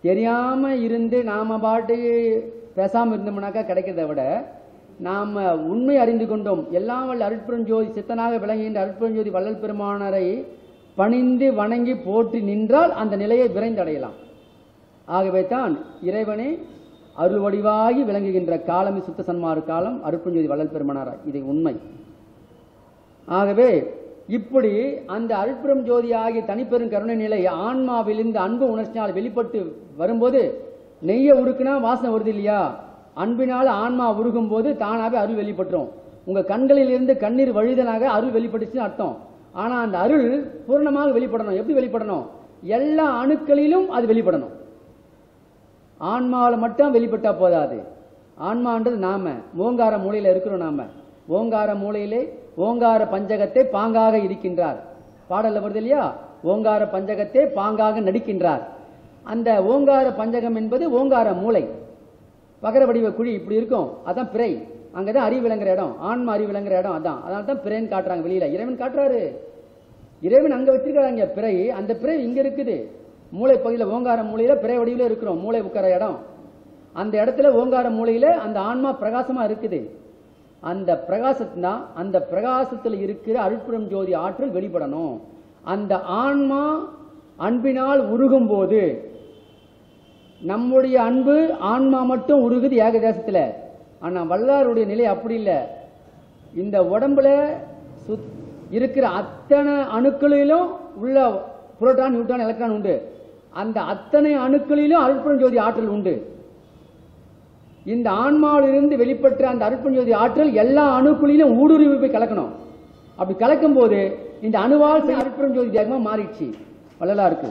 தெரியாம இருந்து நாம பாட்டு பேசாம இருந்தோம்னாக்கா கிடைக்கிறத விட நாம உண்மை அறிந்து கொண்டோம் எல்லாம் வல்ல அருட்பெருஞ்சோதி சித்தனாக விளங்குகின்ற அருட்பெருஞ்சோதி வள்ளல் பெருமானரை பணிந்து வணங்கி போற்றி நின்றால் அந்த நிலையை விரைந்தடையலாம் ஆகவே தான் இறைவனே அருள் வடிவாகி விளங்குகின்ற காலம் சுத்த சன்மாறு காலம் அருட்பெருஞ்சோதி வள்ளல் பெருமானார் இது உண்மை ஆகவே இப்படி அந்த அருட்பெரும் ஜோதி ஆகிய தனிப்பெரும் கருணை நிலை ஆன்மாவிலிருந்து அன்பு உணர்ச்சியால் வெளிப்பட்டு வரும்போது நெய்ய உருக்குனா வாசனை வருது இல்லையா அன்பினால் ஆன்மா உருகும் போது தானாவே அருள் வெளிப்பட்டுரும் உங்க கண்களில் இருந்து கண்ணீர் வழிதனாக அருள் வெளிப்பட்டுச்சுன்னு அர்த்தம் ஆனா அந்த அருள் பூர்ணமாக வெளிப்படணும் எப்படி வெளிப்படணும் எல்லா அணுக்களிலும் அது வெளிப்படணும் ஆன்மாவில் மட்டும் வெளிப்பட்டா போதாது ஆன்மான்றது நாம ஓங்கார மூலையில இருக்கிறோம் நாம ஓங்கார மூலையிலே ஓங்கார பஞ்சகத்தை பாங்காக இருக்கின்றார் பாடல்ல வருது இல்லையா ஓங்கார பஞ்சகத்தை பாங்காக நடிக்கின்றார் அந்த ஓங்கார பஞ்சகம் என்பது ஓங்கார மூளை பகர வடிவ குழி இப்படி இருக்கும் அதான் பிறை அங்கதான் அறிவு விளங்குற இடம் ஆன்மா அறிவு விளங்குற இடம் அதான் அதனால தான் பிறைன்னு காட்டுறாங்க வெளியில இறைவன் காட்டுறாரு இறைவன் அங்க வச்சிருக்காங்க பிறை அந்த பிறை இங்க இருக்குது மூளை பகுதியில் ஓங்கார மூலையில பிறை வடிவில இருக்கிறோம் மூளை உட்கார இடம் அந்த இடத்துல ஓங்கார மூலையில அந்த ஆன்மா பிரகாசமா இருக்குது அந்த பிரகாசத்தினா அந்த பிரகாசத்தில் இருக்கிற அருட்புறம் ஜோதி ஆற்றல் வெளிப்படணும் அந்த ஆன்மா அன்பினால் உருகும் போது நம்முடைய அன்பு ஆன்மா மட்டும் உருகுது ஏகதேசத்துல ஆனா வல்லாருடைய நிலை அப்படி இல்லை இந்த உடம்புல சுத் இருக்கிற அத்தனை அணுக்களிலும் உள்ள புரோட்டான் நியூட்ரான் எலக்ட்ரான் உண்டு அந்த அத்தனை அணுக்களிலும் அருட்புறம் ஜோதி ஆற்றல் உண்டு இந்த ஆன்மாவிலிருந்து வெளிப்பட்ட அந்த அருட்புறம் ஜோதி ஆற்றல் எல்லா அணுக்களிலும் ஊடுருவி போய் கலக்கணும் அப்படி கலக்கும் போது இந்த அணுவால் செய்ய அருட்புறம் ஜோதி தேகமா மாறிடுச்சு வள்ளலா இருக்கு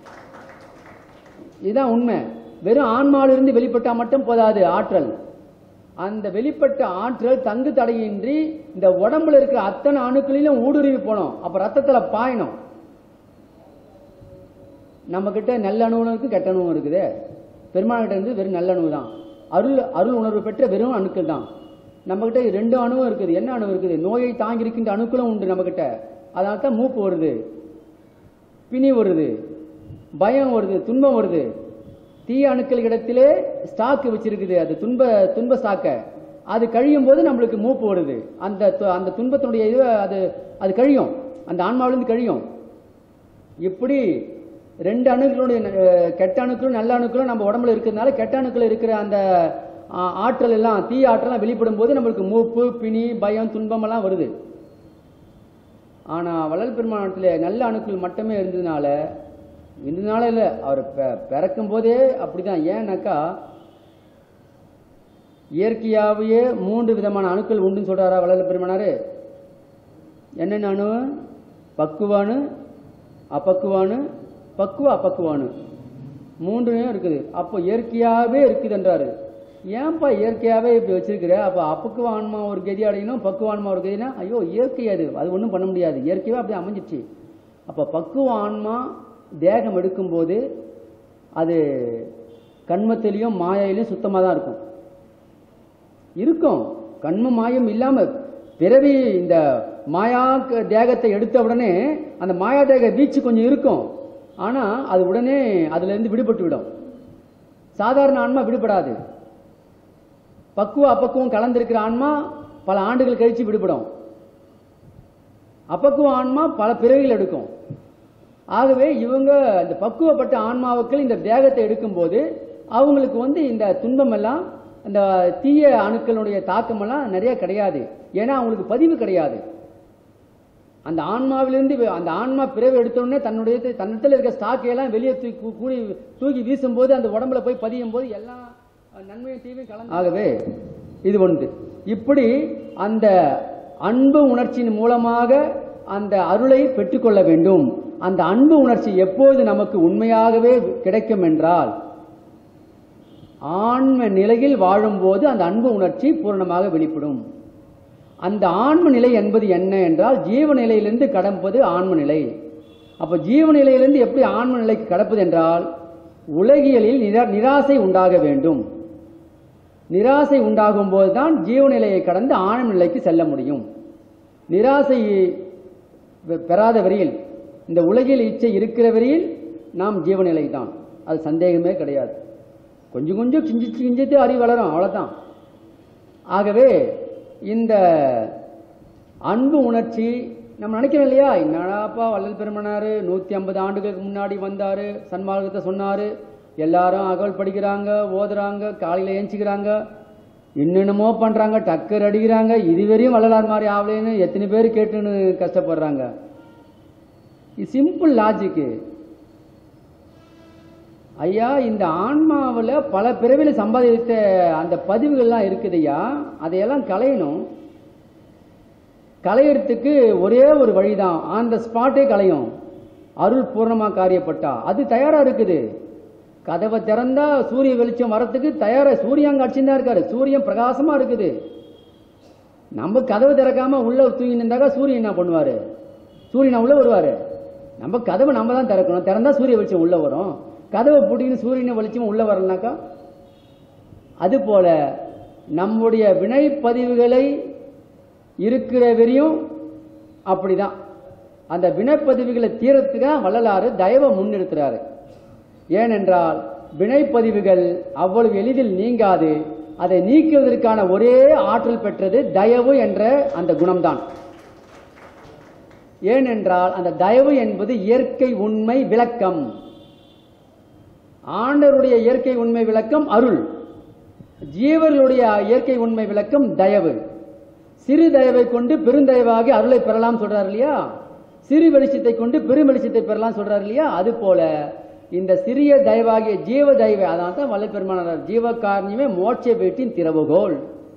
இதுதான் உண்மை வெறும் ஆன்மாவிலிருந்து வெளிப்பட்டா மட்டும் போதாது ஆற்றல் அந்த வெளிப்பட்ட ஆற்றல் தங்கு தடையின்றி இந்த உடம்புல இருக்கிற அத்தனை அணுக்களிலும் ஊடுருவி போனோம் அப்ப ரத்தத்துல பாயணும் நம்ம கிட்ட நல்ல அணுவும் இருக்கு கெட்ட அணுவும் இருக்குது பெருமாள் கிட்ட இருந்து வெறும் நல்ல அணு தான் அருள் அருள் உணர்வு பெற்ற வெறும் அணுக்கள் தான் நம்ம கிட்ட ரெண்டு அணுவும் இருக்குது என்ன அணு இருக்குது நோயை தாங்கி இருக்கின்ற அணுக்களும் உண்டு நம்ம கிட்ட அதனால தான் மூப்பு வருது பிணி வருது பயம் வருது துன்பம் வருது தீய அணுக்கள் இடத்திலே ஸ்டாக் வச்சிருக்குது அது துன்ப துன்ப ஸ்டாக்க அது கழியும் போது நம்மளுக்கு மூப்பு வருது அந்த து- அந்த துன்பத்தினுடைய இது அது அது கழியும் அந்த ஆன்மாவிலிருந்து கழியும் இப்படி ரெண்டு அணுக்களுடைய அஹ், கெட்ட அணுக்களும் நல்ல அணுக்களும் நம்ம உடம்புல இருக்கிறதுனால கெட்ட அணுக்கள் இருக்கிற அந்த ஆ, ஆற்றல் எல்லாம் தீய ஆற்றலாம் வெளிப்படும் போது நம்மளுக்கு மூப்பு பிணி பயம் துன்பம் எல்லாம் வருது ஆனா வள்ளல் பெருமானத்துல நல்ல அணுக்கள் மட்டுமே இருந்ததுனால இருந்ததுனால இல்ல அவர் பெ- பிறக்கும் போதே அப்படிதான் ஏன்னாக்கா இயற்கையாகவே மூன்று விதமான அணுக்கள் உண்டுன்னு சொல்றாரா வள்ளல் பெருமானாரு என்னென்ன அணு பக்குவானு அப்பக்குவானு பக்குவ அப்பக்குவானு மூன்றுமே இருக்குது அப்போ இயற்கையாகவே இருக்குதுன்றாரு ஏன்பா இயற்கையாகவே இப்படி வச்சிருக்கிற அப்போ அப்பக்குவ ஆன்மா ஒரு கதி அடையணும் பக்குவ ஆன்மா ஒரு கதினா ஐயோ இயற்கை அது அது ஒன்றும் பண்ண முடியாது இயற்கையாகவே அப்படி அமைஞ்சிச்சு அப்போ பக்குவ ஆன்மா தேகம் எடுக்கும்போது அது கண்மத்திலையும் மாயையிலையும் சுத்தமாக தான் இருக்கும் இருக்கும் கண்ம மாயம் இல்லாம பிறவி இந்த மாயா க- தேகத்தை எடுத்த உடனே அந்த மாயா தேக வீச்சு கொஞ்சம் இருக்கும் ஆனா அது உடனே அதுல இருந்து விடுபட்டு விடும் சாதாரண ஆன்மா விடுபடாது பக்குவ அப்பக்குவம் கலந்திருக்கிற ஆன்மா பல ஆண்டுகள் கழிச்சு விடுபடும் அப்பக்குவ ஆன்மா பல பிறவிகள் எடுக்கும் ஆகவே இவங்க இந்த பக்குவப்பட்ட ஆன்மாவுக்கள் இந்த தேகத்தை எடுக்கும்போது அவங்களுக்கு வந்து இந்த துன்பம் எல்லாம் இந்த தீய அணுக்களுடைய தாக்கம் எல்லாம் நிறைய கிடையாது ஏன்னா அவங்களுக்கு பதிவு கிடையாது அந்த ஆன்மாவிலிருந்து வெ- அந்த ஆன்மா பிறவி எடுத்த உடனே தன்னுடைய தன்னிடத்தில் இருக்க ஸ்டாக்கை எல்லாம் வெளியே தூக்கி கூடி தூக்கி வீசும்போது அந்த உடம்புல போய் பதியும் போது எல்லாம் நன்மையும் தீமையும் கலந்து ஆகவே இது ஒன்று இப்படி அந்த அன்பு உணர்ச்சியின் மூலமாக அந்த அருளை பெற்றுக்கொள்ள வேண்டும் அந்த அன்பு உணர்ச்சி எப்போது நமக்கு உண்மையாகவே கிடைக்கும் என்றால் ஆன்ம நிலையில் வாழும்போது அந்த அன்பு உணர்ச்சி பூரணமாக வெளிப்படும் அந்த ஆன்ம நிலை என்பது என்ன என்றால் ஜீவ நிலையிலிருந்து கடப்பது ஆன்ம நிலை அப்ப ஜீவ நிலையிலிருந்து எப்படி ஆன்ம நிலைக்கு கடப்பது என்றால் உலகியலில் நிரா- நிராசை உண்டாக வேண்டும் நிராசை உண்டாகும் போதுதான் ஜீவ நிலையை கடந்து ஆன்ம நிலைக்கு செல்ல முடியும் நிராசை பெ- பெறாத வரையில் இந்த உலகில் இச்சை இருக்கிற வரையில் நாம் ஜீவநிலை தான் அது சந்தேகமே கிடையாது கொஞ்சம் கொஞ்சம் கிஞ்சிச்சு கிஞ்சித்து அறிவு வளரும் அவ்வளவுதான் ஆகவே இந்த அன்பு உணர்ச்சி நம்ம நினைக்கிறோம் இல்லையா என்னடாப்பா வள்ளல் பெருமனாரு நூத்தி ஐம்பது ஆண்டுகளுக்கு முன்னாடி வந்தாரு சன்மார்க்கத்தை சொன்னாரு எல்லாரும் அகவல் படிக்கிறாங்க ஓதுறாங்க காலையில ஏஞ்சிக்கிறாங்க என்னென்னமோ பண்றாங்க டக்கர் அடிக்கிறாங்க இதுவரையும் வள்ளலார் மாதிரி ஆகலைன்னு எத்தனை பேர் கேட்டுன்னு கஷ்டப்படுறாங்க இது சிம்பிள் லாஜிக்கு ஐயா இந்த ஆன்மாவில் பல பிறவியில் சம்பாதித்த அந்த பதிவுகள்லாம் இருக்குதுய்யா அதையெல்லாம் களையணும் களையறதுக்கு ஒரே ஒரு வழிதான் ஆன் த ஸ்பாட்டே களையும் அருள் பூர்ணமா காரியப்பட்டா அது தயாரா இருக்குது கதவை திறந்தா சூரிய வெளிச்சம் வரத்துக்கு தயாரா சூரியன் காட்சின்னு தான் இருக்காரு சூரியன் பிரகாசமா இருக்குது நம்ம கதவை திறக்காம உள்ள தூங்கி நின்றாக்கா சூரியன் என்ன பண்ணுவாரு சூரியன் உள்ள வருவாரு நம்ம கதவை நம்ம தான் திறக்கணும் திறந்தா சூரிய வெளிச்சம் உள்ள வரும் கதவை பூட்டின்னு சூரியனை வெளிச்சம் உள்ள வரலனாக்கா அது போல நம்முடைய வினை பதிவுகளை இருக்கிற வரையும் அப்படிதான் அந்த வினைப்பதிவுகளை தீரத்துக்கு வள்ளலாறு தயவை முன்னிறுத்துறாரு ஏனென்றால் வினைப்பதிவுகள் அவ்வளவு எளிதில் நீங்காது அதை நீக்குவதற்கான ஒரே ஆற்றல் பெற்றது தயவு என்ற அந்த குணம்தான் ஏனென்றால் அந்த தயவு என்பது இயற்கை உண்மை விளக்கம் ஆண்டவருடைய இயற்கை உண்மை விளக்கம் அருள் ஜீவர்களுடைய இயற்கை உண்மை விளக்கம் தயவு சிறு தயவை கொண்டு பெருந்தயவாகி அருளை பெறலாம் சொல்றாரு இல்லையா சிறு வெளிச்சத்தை கொண்டு பெரும் வெளிச்சத்தை பெறலாம் சொல்றாரு இல்லையா அது போல இந்த சிறிய தயவாகிய ஜீவ தயவை அதான் தான் வல்லப்பெருமானார் ஜீவகாரணியமே மோட்ச வீட்டின் திறவுகோல்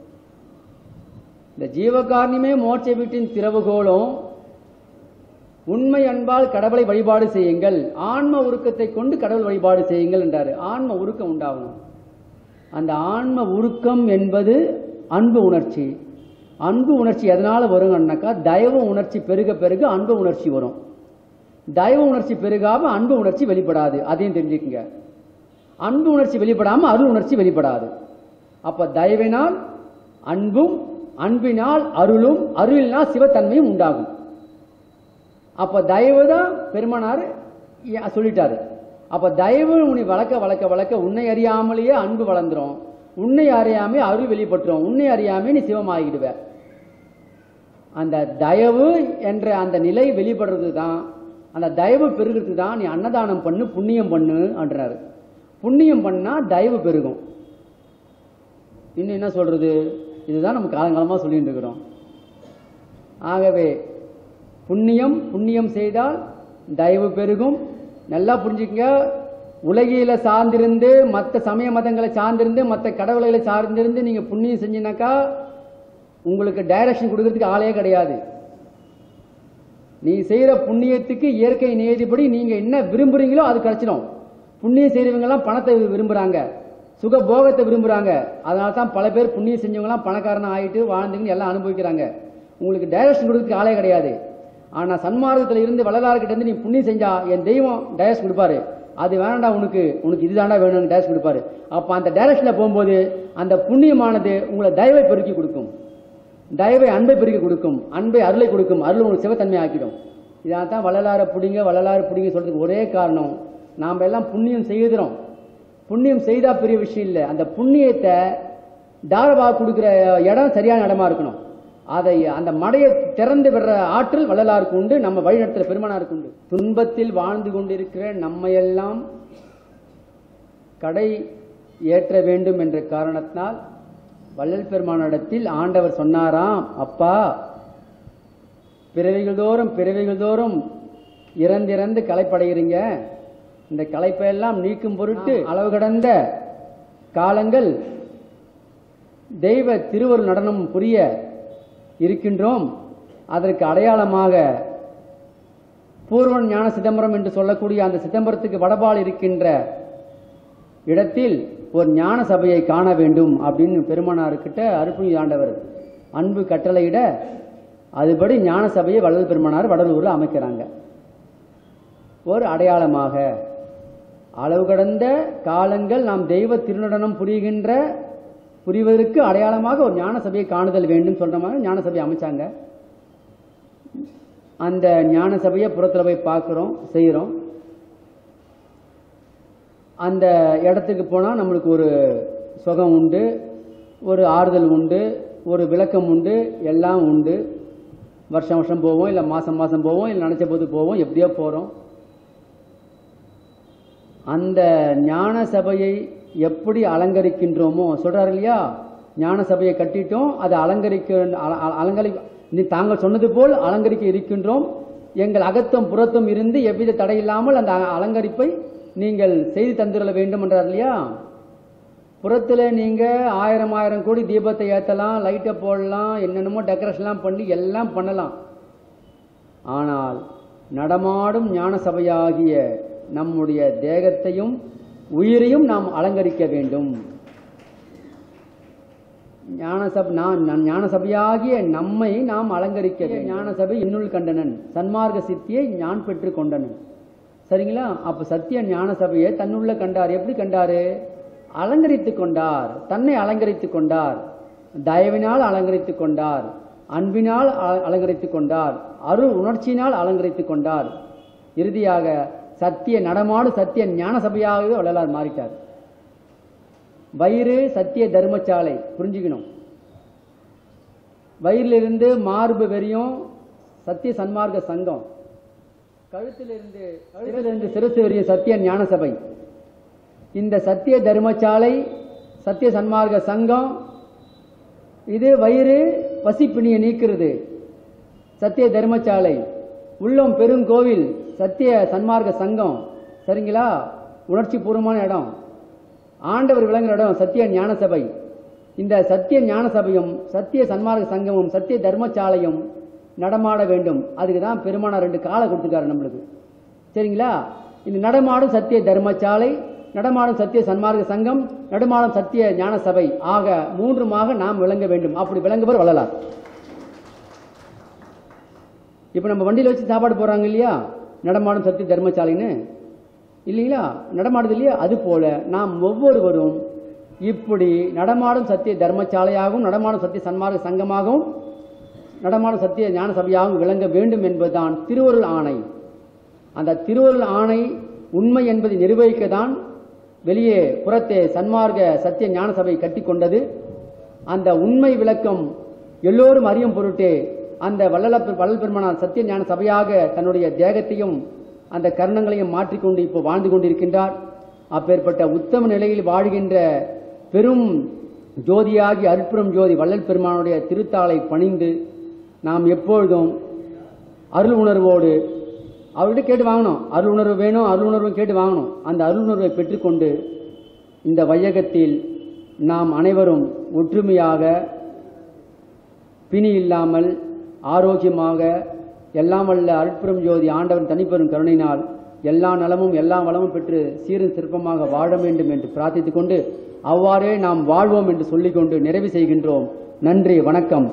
இந்த ஜீவகாரணியமே மோட்ச வீட்டின் திறவுகோலும் உண்மை அன்பால் கடவுளை வழிபாடு செய்யுங்கள் ஆன்ம உருக்கத்தை கொண்டு கடவுள் வழிபாடு செய்யுங்கள் என்றாரு ஆன்ம உருக்கம் உண்டாகணும் அந்த ஆன்ம உருக்கம் என்பது அன்பு உணர்ச்சி அன்பு உணர்ச்சி எதனால வருங்கன்னாக்கா தயவு உணர்ச்சி பெருக பெருக அன்பு உணர்ச்சி வரும் தயவு உணர்ச்சி பெருகாம அன்பு உணர்ச்சி வெளிப்படாது அதையும் தெரிஞ்சுக்கங்க அன்பு உணர்ச்சி வெளிப்படாம அருள் உணர்ச்சி வெளிப்படாது அப்ப தயவினால் அன்பும் அன்பினால் அருளும் அருளினால் சிவத்தன்மையும் உண்டாகும் அப்ப தயவு தான் பெருமானார் ஏ- சொல்லிட்டாரு அப்ப தயவு உன்னை வளர்க்க வளர்க்க வளர்க்க உன்னை அறியாமலேயே அன்பு வளர்ந்துரும் உன்னை அறியாமே அருள் வெளிப்பட்டுரும் உன்னை அறியாமே நீ சிவமாகிடுவ அந்த தயவு என்ற அந்த நிலை வெளிப்படுறது தான் அந்த தயவு பெருகிறதுக்கு தான் நீ அன்னதானம் பண்ணு புண்ணியம் பண்ணு அப்படின்றாரு புண்ணியம் பண்ணா தயவு பெருகும் இன்னும் என்ன சொல்றது இதுதான் நம்ம காலங்காலமா சொல்லிட்டு இருக்கிறோம் ஆகவே புண்ணியம் புண்ணியம் செய்தால் தயவு பெருகும் நல்லா புரிஞ்சுக்கங்க உலகில சார்ந்திருந்து மற்ற சமய மதங்களை சார்ந்திருந்து மற்ற கடவுள்களை சார்ந்திருந்து நீங்க புண்ணியம் செஞ்சீங்கன்னாக்கா உங்களுக்கு டைரக்ஷன் கொடுக்கறதுக்கு ஆளே கிடையாது நீ செய்யற புண்ணியத்துக்கு இயற்கை நியதிப்படி நீங்க என்ன விரும்புறீங்களோ அது கிடைச்சிடும் புண்ணியம் செய்யறவங்க எல்லாம் பணத்தை விரும்புறாங்க சுக போகத்தை விரும்புறாங்க அதனால தான் பல பேர் புண்ணியம் செஞ்சவங்க எல்லாம் பணக்காரனா ஆயிட்டு வாழ்ந்துன்னு எல்லாம் அனுபவிக்கிறாங்க உங்களுக்கு டைரக்ஷன் கொடுக்கறதுக்கு ஆளே கிடையாது ஆனா சன்மார்க்கத்துல இருந்து வள்ளலார்கிட்ட இருந்து நீ புண்ணியம் செஞ்சா என் தெய்வம் டைரக்ஷன் கொடுப்பாரு அது வேணாண்டா உனக்கு உனக்கு இதுதாண்டா வேணும்னு டைரக்ஷன் கொடுப்பாரு அப்ப அந்த டைரக்ஷன்ல போகும்போது அந்த புண்ணியமானது உங்களை தயவை பெருக்கி கொடுக்கும் தயவை அன்பை பெருக்கி கொடுக்கும் அன்பை அருளை கொடுக்கும் அருள் உங்களுக்கு சிவத்தன்மை ஆக்கிடும் இதான் தான் வள்ளலார புடிங்க வள்ளலார புடிங்க சொல்றதுக்கு ஒரே காரணம் நாம் எல்லாம் புண்ணியம் செய்கிறோம் புண்ணியம் செய்தா பெரிய விஷயம் இல்லை அந்த புண்ணியத்தை தாரவா கொடுக்கிற இடம் சரியான இடமா இருக்கணும் அதை அந்த மடையை திறந்து விடுற ஆற்றல் வள்ளலாருக்கு உண்டு நம்ம வழிநடத்துற பெருமானாருக்கு உண்டு துன்பத்தில் வாழ்ந்து கொண்டிருக்கிற நம்மையெல்லாம் கடை ஏற்ற வேண்டும் என்ற காரணத்தினால் வள்ளல் பெருமானிடத்தில் ஆண்டவர் சொன்னாராம் அப்பா பிறவிகள் தோறும் பிறவிகள் தோறும் இறந்திறந்து களைப்படைகிறீங்க இந்த களைப்பையெல்லாம் நீக்கும் பொருட்டு அளவு கடந்த காலங்கள் தெய்வ திருவருள் நடனம் புரிய இருக்கின்றோம் அதற்கு அடையாளமாக பூர்வன் ஞான சிதம்பரம் என்று சொல்லக்கூடிய அந்த சிதம்பரத்துக்கு வடபால் இருக்கின்ற இடத்தில் ஒரு ஞான சபையை காண வேண்டும் அப்படின்னு பெருமானார்கிட்ட அருப்புணி ஆண்டவர் அன்பு கட்டளையிட அதுபடி ஞான சபையை வள்ளல் பெருமானார் வடலூரில் அமைக்கிறாங்க ஒரு அடையாளமாக அளவு கடந்த காலங்கள் நாம் தெய்வ திருநடனம் புரிகின்ற புரிவதற்கு அடையாளமாக ஒரு ஞான சபையை காணுதல் வேண்டும் சொல்ற மாதிரி ஞான சபையை அமைச்சாங்க அந்த ஞான சபையை புறத்துல போய் பார்க்கிறோம் செய்கிறோம் அந்த இடத்துக்கு போனால் நம்மளுக்கு ஒரு சுகம் உண்டு ஒரு ஆறுதல் உண்டு ஒரு விளக்கம் உண்டு எல்லாம் உண்டு வருஷம் வருஷம் போவோம் இல்லை மாதம் மாதம் போவோம் இல்லை நினச்ச போது போவோம் எப்படியோ போகிறோம் அந்த ஞான சபையை எப்படி அலங்கரிக்கின்றோமோ சொல்றாரு இல்லையா ஞான சபையை கட்டிட்டோம் அதை அலங்கரிக்க அல- அல- அலங்கரி நீ தாங்கள் சொன்னது போல் அலங்கரிக்க இருக்கின்றோம் எங்கள் அகத்தும் புறத்தும் இருந்து எவ்வித தடையில்லாமல் அந்த அ- அலங்கரிப்பை நீங்கள் செய்து தந்துட வேண்டும் என்றார் இல்லையா புறத்தில் நீங்க ஆயிரம் ஆயிரம் கோடி தீபத்தை ஏற்றலாம் லைட்டை போடலாம் என்னென்னமோ டெக்கரேஷன்லாம் பண்ணி எல்லாம் பண்ணலாம் ஆனால் நடமாடும் ஞான சபையாகிய நம்முடைய தேகத்தையும் உயிரையும் நாம் அலங்கரிக்க வேண்டும் ஞான சபை நான் நான் ஞான சபையாகிய நம்மை நாம் அலங்கரிக்க வேண்டும். ஞான சபை இன்னுள் கண்டனன் சன்மார்க்க சித்தியை ஞான் பெற்று கொண்டனன் சரிங்களா அப்ப சத்திய ஞான சபையை தன்னுள்ள கண்டார் எப்படி கண்டாரு அலங்கரித்துக் கொண்டார் தன்னை அலங்கரித்துக் கொண்டார் தயவினால் அலங்கரித்துக் கொண்டார் அன்பினால் அ- அலங்கரித்துக் கொண்டார் அருள் உணர்ச்சியினால் அலங்கரித்துக் கொண்டார் இறுதியாக சத்திய நடமாடு சத்திய ஞான சபையாகவே வள்ளலார் மாறிட்டார் வயிறு சத்திய தர்மசாலை புரிஞ்சுக்கணும் வயிறிலிருந்து மார்பு வெறியும் சத்திய சன்மார்க்க சங்கம் கழுத்திலிருந்து கழுத்திலிருந்து சிறுசு வரையும் சத்திய ஞான சபை இந்த சத்திய தர்மசாலை சத்திய சன்மார்க்க சங்கம் இது வயிறு பசிப்பிணியை நீக்கிறது சத்திய தர்மசாலை உள்ளம் பெருங்கோவில் சத்திய சன்மார்க்க சங்கம் சரிங்களா உணர்ச்சி பூர்வமான இடம் ஆண்டவர் விளங்குற இடம் சத்திய ஞான சபை இந்த சத்திய ஞான சபையும் சத்திய சன்மார்க்க சங்கமும் சத்திய தர்மசாலையும் நடமாட வேண்டும் அதுக்கு தான் பெருமானார் ரெண்டு காலை கொடுத்துருக்காரு நம்மளுக்கு சரிங்களா இந்த நடமாடும் சத்திய தர்மசாலை நடமாடும் சத்திய சன்மார்க்க சங்கம் நடமாடும் சத்திய ஞான சபை ஆக மூன்றுமாக நாம் விளங்க வேண்டும் அப்படி விளங்குவர் வள்ளலார் இப்போ நம்ம வண்டியில் வச்சு சாப்பாடு போறாங்க இல்லையா நடமாடும் சத்திய தர்மசாலைன்னு இல்லைங்களா நடமாடுது இல்லையா அது போல நாம் ஒவ்வொருவரும் இப்படி நடமாடும் சத்திய தர்மசாலையாகவும் நடமாடும் சத்திய சன்மார்க்க சங்கமாகவும் நடமாடும் சத்திய ஞான சபையாகவும் விளங்க வேண்டும் என்பதுதான் திருவருள் ஆணை அந்த திருவருள் ஆணை உண்மை என்பதை நிர்வகிக்க தான் வெளியே புறத்தே சன்மார்க்க சத்திய ஞான சபை கட்டிக்கொண்டது அந்த உண்மை விளக்கம் எல்லோரும் அறியும் பொருட்டே அந்த வள்ளல வள்ளல் பெருமானார் சத்திய ஞான சபையாக தன்னுடைய தேகத்தையும் அந்த கர்ணங்களையும் மாற்றிக்கொண்டு இப்போ வாழ்ந்து கொண்டிருக்கின்றார் அப்பேற்பட்ட உத்தம நிலையில் வாழ்கின்ற பெரும் ஜோதியாகி அருட்பெரும் ஜோதி வள்ளல் பெருமானுடைய திருத்தாளை பணிந்து நாம் எப்பொழுதும் அருள் உணர்வோடு அவர்கிட்ட கேட்டு வாங்கணும் அருள் உணர்வு வேணும் அருள் உணர்வு கேட்டு வாங்கணும் அந்த அருள் உணர்வை பெற்றுக்கொண்டு இந்த வையகத்தில் நாம் அனைவரும் ஒற்றுமையாக பிணி இல்லாமல் ஆரோக்கியமாக எல்லாம் வல்ல அருட்பெரும் ஜோதி ஆண்டவன் தனிப்பெரும் கருணையினால் எல்லா நலமும் எல்லா வளமும் பெற்று சீரும் சிற்பமாக வாழ வேண்டும் என்று பிரார்த்தித்துக் கொண்டு அவ்வாறே நாம் வாழ்வோம் என்று சொல்லிக்கொண்டு நிறைவு செய்கின்றோம் நன்றி வணக்கம்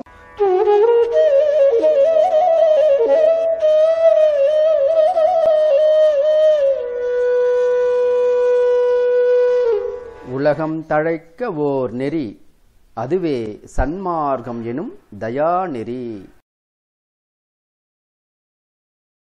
உலகம் தழைக்க ஓர் நெறி அதுவே சன்மார்க்கம் எனும் தயா நெறி